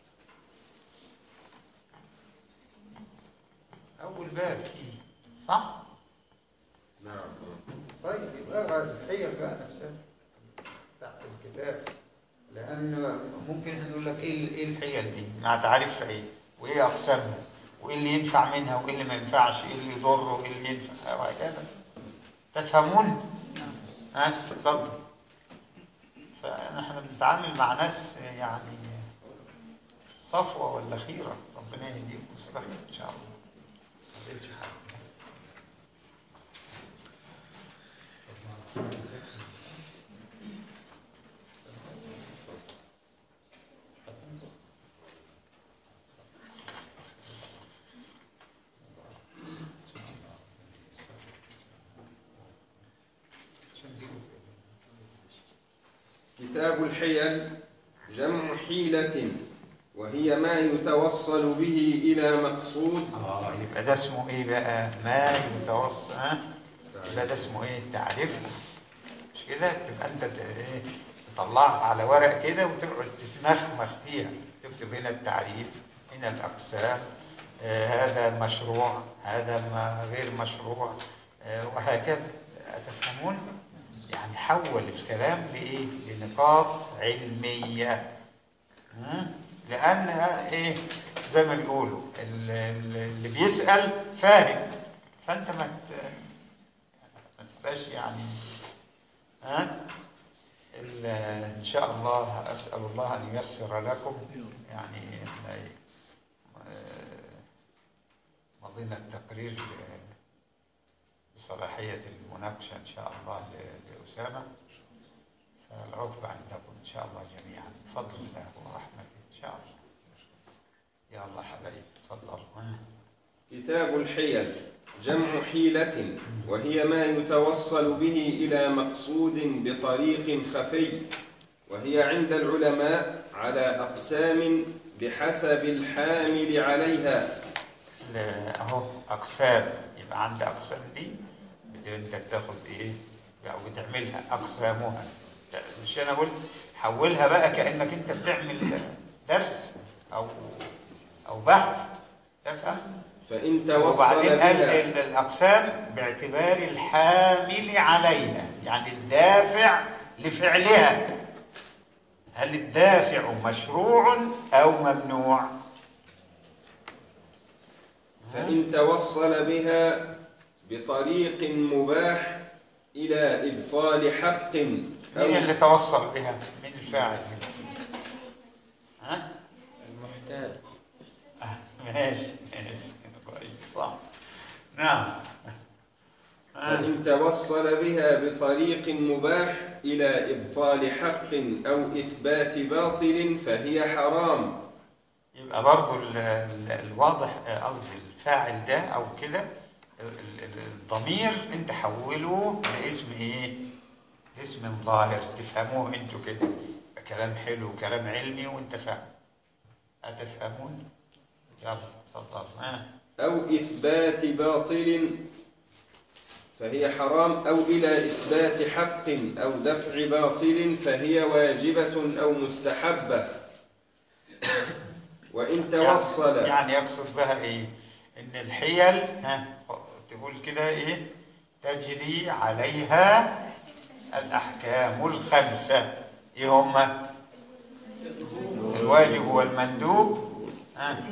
أول باب فيه صح؟ نعم طيب يبقى اقرا الحيل بقى نفسها تحت الكتاب لأن ممكن احنا نقول لك إيه ال- إيه الحيل دي؟ مع تعريفها إيه؟ وإيه أقسامها؟ وإيه اللي ينفع منها وإيه اللي ما ينفعش؟ إيه اللي يضر وإيه اللي ينفع؟ وهكذا تفهمون؟ ها اتفضل فنحن بنتعامل مع ناس يعني صفوة ولا خيرة ربنا يهديهم ويصلحهم إن شاء الله ما لقيتش حد كتاب الحيل جمع حيلة وهي ما يتوصل به إلى مقصود اه يبقى ده اسمه ايه بقى ما يتوصل ها يبقى ده اسمه ايه تعريف مش كده تبقى انت ت- ايه تطلعها على ورق كده وتقعد تتمخمخ فيها تكتب هنا التعريف هنا الاقسام آه هذا مشروع هذا ما غير مشروع آه وهكذا تفهمون يعني حول الكلام لايه لنقاط علميه مم؟ لانها ايه زي ما بيقولوا ال- ال- اللي بيسال فاهم فانت ما ت- ما تبقاش يعني ها ال- إن شاء الله أسأل الله أن ييسر لكم يعني إحنا إيه، آه، مضينا التقرير ل- بصلاحية المناقشة إن شاء الله ل- لأسامة فالعقبة عندكم إن شاء الله جميعا بفضل الله ورحمته إن شاء الله يلا حبايبي تفضلوا ها. كتاب الحيل جمع حيلة وهي ما يتوصل به إلى مقصود بطريق خفي وهي عند العلماء على أقسام بحسب الحامل عليها ل- اهو اقسام يبقى عند اقسام دي بت- انت بتاخد ايه او بتعملها اقسامها مش انا قلت حولها بقى كانك انت بتعمل درس او او بحث تفهم فإن توصل وبعدين قال بها ال- الاقسام باعتبار الحامل عليها يعني الدافع لفعلها هل الدافع مشروع او ممنوع فإن توصل بها بطريق مباح إلى إبطال حق أو مين اللي توصل بها؟ مين الفاعل هنا؟ ها؟ المحتاج آه، ماشي ماشي كويس صح نعم آه. فإن توصل بها بطريق مباح إلى إبطال حق أو إثبات باطل فهي حرام يبقى برضو ال- ال- الواضح آه، قصدي الفاعل ده او كده ال- ال- الضمير انت حوله لاسم ايه؟ اسم ظاهر تفهموه انتوا كده يبقى كلام حلو وكلام علمي وانت فاهم هتفهمون؟ يلا اتفضل ها أو إثبات باطل فهي حرام أو إلى إثبات حق أو دفع باطل فهي واجبة أو مستحبة وإن توصل يعني, يعني يقصد بها ايه ان الحيل ها تقول كده ايه تجري عليها الاحكام الخمسه ايه هما الواجب والمندوب ها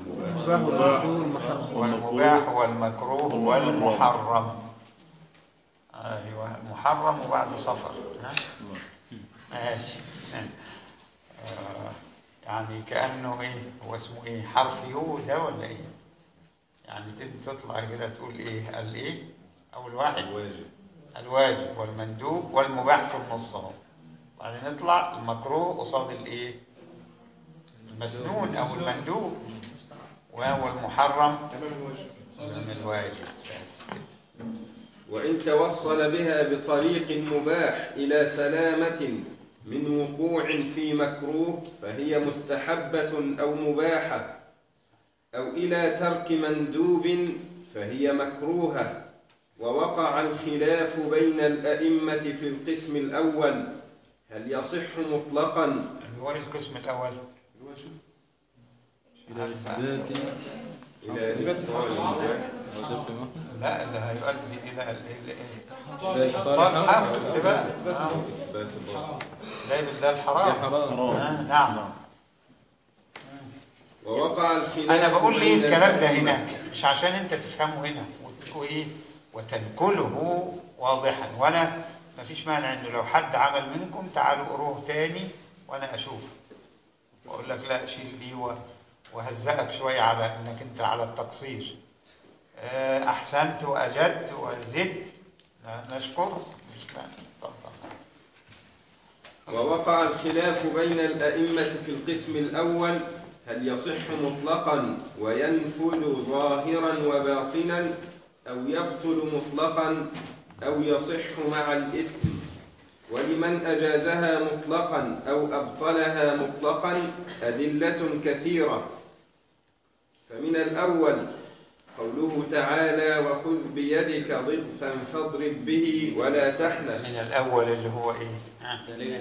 والمباح والمكروه والمحرم ايوه المحرم وبعد صفر ها ماشي آه، يعني كانه ايه هو اسمه ايه حرف يو ده ولا ايه يعني تد- تطلع كده تقول ايه الايه اول واحد الواجب الواجب والمندوب والمباح في النص اهو بعدين يطلع المكروه قصاد الايه المسنون او المندوب وهو المحرم قدام الواجب بس كده وإن توصل بها بطريق مباح إلى سلامة من وقوع في مكروه فهي مستحبة أو مباحة أو إلى ترك مندوب فهي مكروهة ووقع الخلاف بين الأئمة في القسم الأول هل يصح مطلقا اللي هو إيه القسم الاول مش عارف بقى. ذاتي إلى إبطال المباح أو دفع ما لا اللي هيؤدي الى ال- ال- إيه؟ لا إبطال طال حق حق بقى آه. إثبات الباطل ده يبقى ده الحرام حرام آه نعم ووقع الخلاف انا بقول ليه بين الكلام ده الأئمة. هنا مش عشان انت تفهمه هنا وت- وايه وتنقله واضحا وانا ما فيش مانع انه لو حد عمل منكم تعالوا قروه تاني وانا اشوفه واقول لك لا شيل دي و- وهزقك شويه على انك انت على التقصير آه، احسنت واجدت وزدت ن- نشكر مفيش مانع اتفضل ووقع الخلاف بين الأئمة في القسم الأول هل يصح مطلقا وينفذ ظاهرا وباطنا أو يبطل مطلقا أو يصح مع الإثم ولمن أجازها مطلقا أو أبطلها مطلقا أدلة كثيرة فمن الأول قوله تعالى وخذ بيدك ضغثا فاضرب به ولا تحنث من الاول اللي هو ايه ها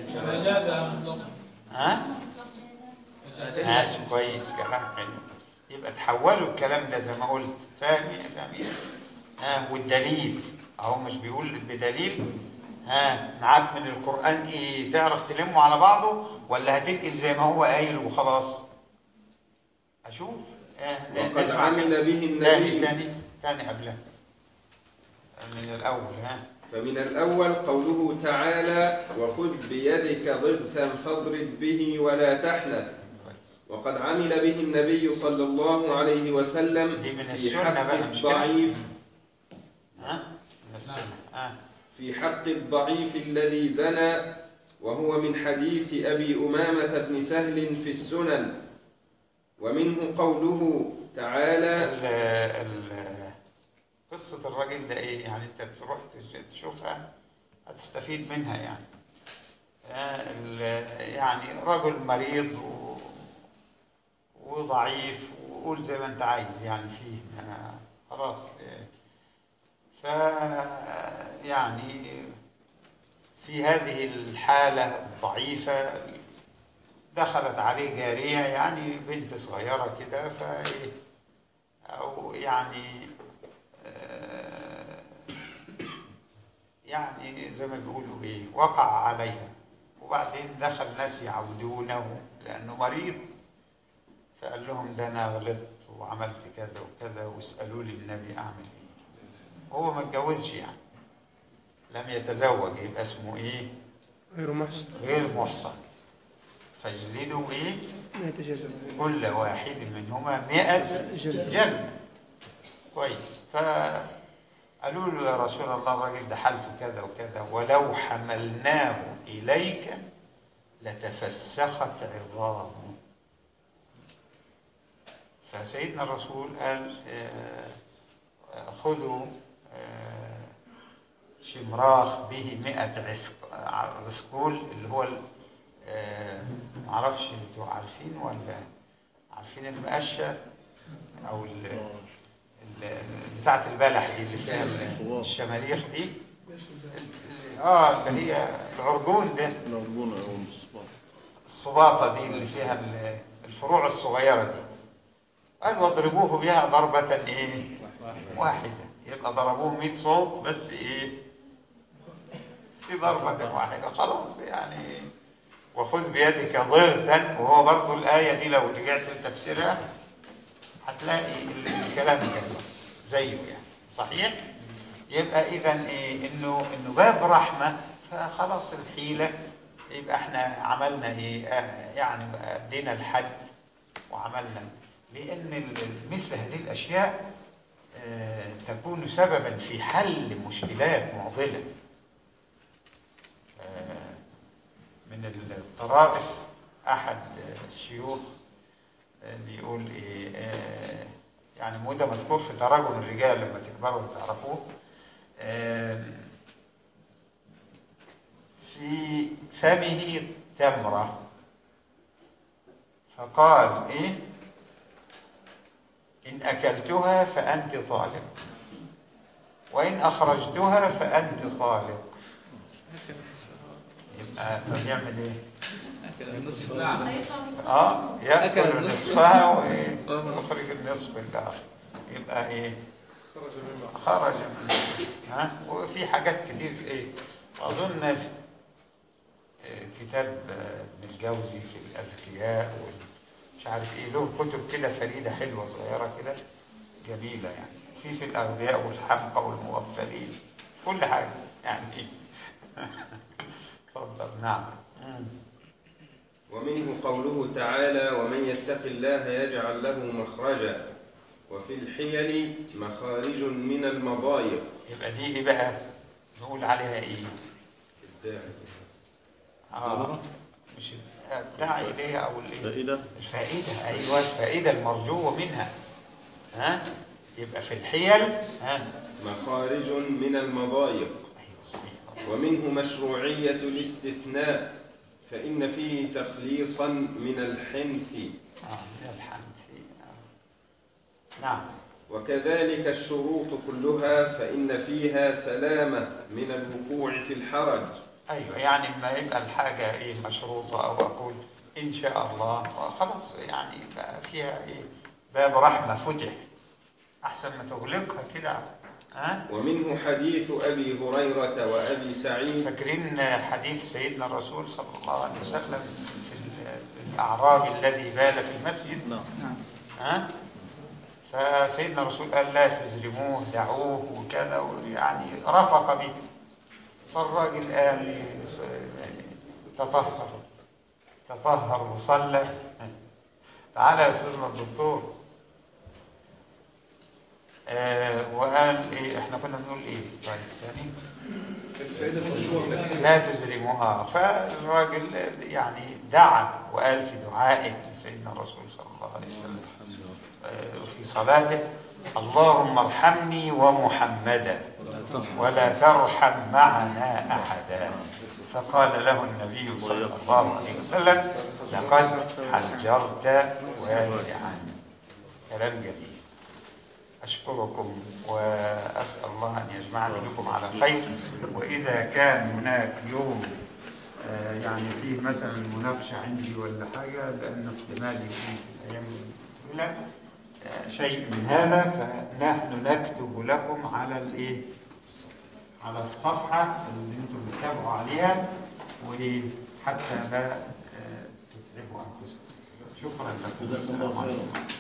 ها ماشي كويس كلام حلو يبقى تحولوا الكلام ده زي ما قلت فاهمين فاهمين ها والدليل اهو مش بيقول بدليل ها معاك من القرآن ايه تعرف تلمه على بعضه ولا هتنقل زي ما هو قايل وخلاص اشوف آه وقد نسمع عمل كده. به تاني النبي تاني تاني قبلها من الاول ها فمن الأول قوله تعالى وخذ بيدك ضغثا فاضرب به ولا تحنث كويس وقد عمل به النبي صلى الله عليه وسلم دي من في السنة حق بقى مش كده؟ الضعيف ها من السنة آه. في حق الضعيف الذي زنى وهو من حديث أبي أمامة بن سهل في السنن ومنه قوله تعالى ال ال قصة الراجل ده ايه يعني انت تروح تش- تشوفها هتستفيد منها يعني آه، ال- يعني رجل مريض و- وضعيف وقول زي ما انت عايز يعني فيه ما خلاص آه، ف يعني في هذه الحالة الضعيفة دخلت عليه جارية يعني بنت صغيرة كده فإيه أو يعني آه، يعني زي ما بيقولوا إيه وقع عليها وبعدين دخل ناس يعودونه لأنه مريض فقال لهم ده أنا غلطت وعملت كذا وكذا واسألوا لي النبي أعمل إيه هو ما اتجوزش يعني لم يتزوج يبقى اسمه إيه غير محسن غير محصن فاجلدوا إيه ما يتجاوز كل واحد منهما مئة جلد. جلدة كويس فقالوا له يا رسول الله الراجل ده حالته كذا وكذا ولو حملناه إليك لتفسخت عظامه فسيدنا الرسول قال آه، آه، خذوا آه، شمراخ به مئة عسق عسكول اللي هو ال- آه، معرفش انتوا عارفين ولا عارفين المقشة او ال- ال- بتاعة البلح دي اللي فيها ال- الشماريخ دي اه اللي هي العرجون ده العربون أو الصباط الصباطة دي اللي فيها ال- الفروع الصغيرة دي قال واضربوه بها ضربة ايه واحدة يبقى ضربوه 100 صوت بس ايه في ضربة واحدة خلاص يعني وخذ بيدك ضغثا وهو برضو الآية دي لو رجعت لتفسيرها هتلاقي ال- الكلام ده زيه يعني صحيح؟ يبقى إذا إيه إنه إنه باب رحمة فخلاص الحيلة يبقى إحنا عملنا إيه آه، يعني أدينا الحد وعملنا لأن ال- ال- مثل هذه الأشياء آه، تكون سببا في حل مشكلات معضلة آه، من الطرائف أحد الشيوخ آه، بيقول إيه آه، يعني وده مذكور في تراجم الرجال لما تكبروا تعرفوه آه، في فمه تمرة فقال إيه إن أكلتها فأنت طالق وإن أخرجتها فأنت طالق يبقى طب يعمل إيه؟ اه أكل ياكل النصف. نصفها ويخرج النصف الاخر يبقى ايه خرج مما خرج من ها وفي حاجات كتير ايه اظن في آه، كتاب آه، ابن الجوزي في الاذكياء ومش عارف ايه له كتب كده فريده حلوه صغيره كده جميله يعني في في الاغبياء والحمقى والمغفلين في كل حاجه يعني اتفضل نعم مم. ومنه قوله تعالى ومن يتق الله يجعل له مخرجا وفي الحيل مخارج من المضايق يبقى دي ايه بقى نقول عليها ايه الداعي اه مش الداعي اليها او الايه فائدة الفائده ايوه الفائده المرجوه منها ها يبقى في الحيل ها مخارج من المضايق ايوه صحيح ومنه مشروعية الاستثناء فإن فيه تخليصا من الحنث اه من الحمد آه. نعم وكذلك الشروط كلها فإن فيها سلامة من الوقوع في الحرج ايوه يعني ما يبقى الحاجه ايه مشروطه او اقول ان شاء الله خلاص يعني يبقى فيها ايه باب رحمه فتح احسن ما تغلقها كده ها ومنه حديث أبي هريرة وأبي سعيد فاكرين حديث سيدنا الرسول صلى الله عليه وسلم في ال- الأعرابي الذي بال في المسجد نعم ها فسيدنا الرسول قال لا تزرموه دعوه وكذا يعني رفق به فالراجل قام يص- تطهر تطهر وصلى تعالى يا استاذنا الدكتور آه وقال ايه احنا كنا بنقول ايه طيب تاني الفائده المشروع لكن لا تزرموها فالراجل يعني دعا وقال في دعائه لسيدنا الرسول صلى الله عليه وسلم آه، في صلاته اللهم ارحمني ومحمدا ولا ترحم معنا احدا فقال له النبي صلى الله عليه وسلم لقد حجرت واسعا كلام جميل أشكركم وأسأل الله أن يجمعني بكم على خير وإذا كان هناك يوم آه، يعني فيه مثلا مناقشة عندي ولا حاجة لأن احتمال يكون في الأيام الأولى آه، شيء من هذا فنحن نكتب لكم على الإيه؟ على الصفحة اللي أنتم بتتابعوا عليها وحتى لا آه، تتعبوا أنفسكم شكرا لكم السلام عليكم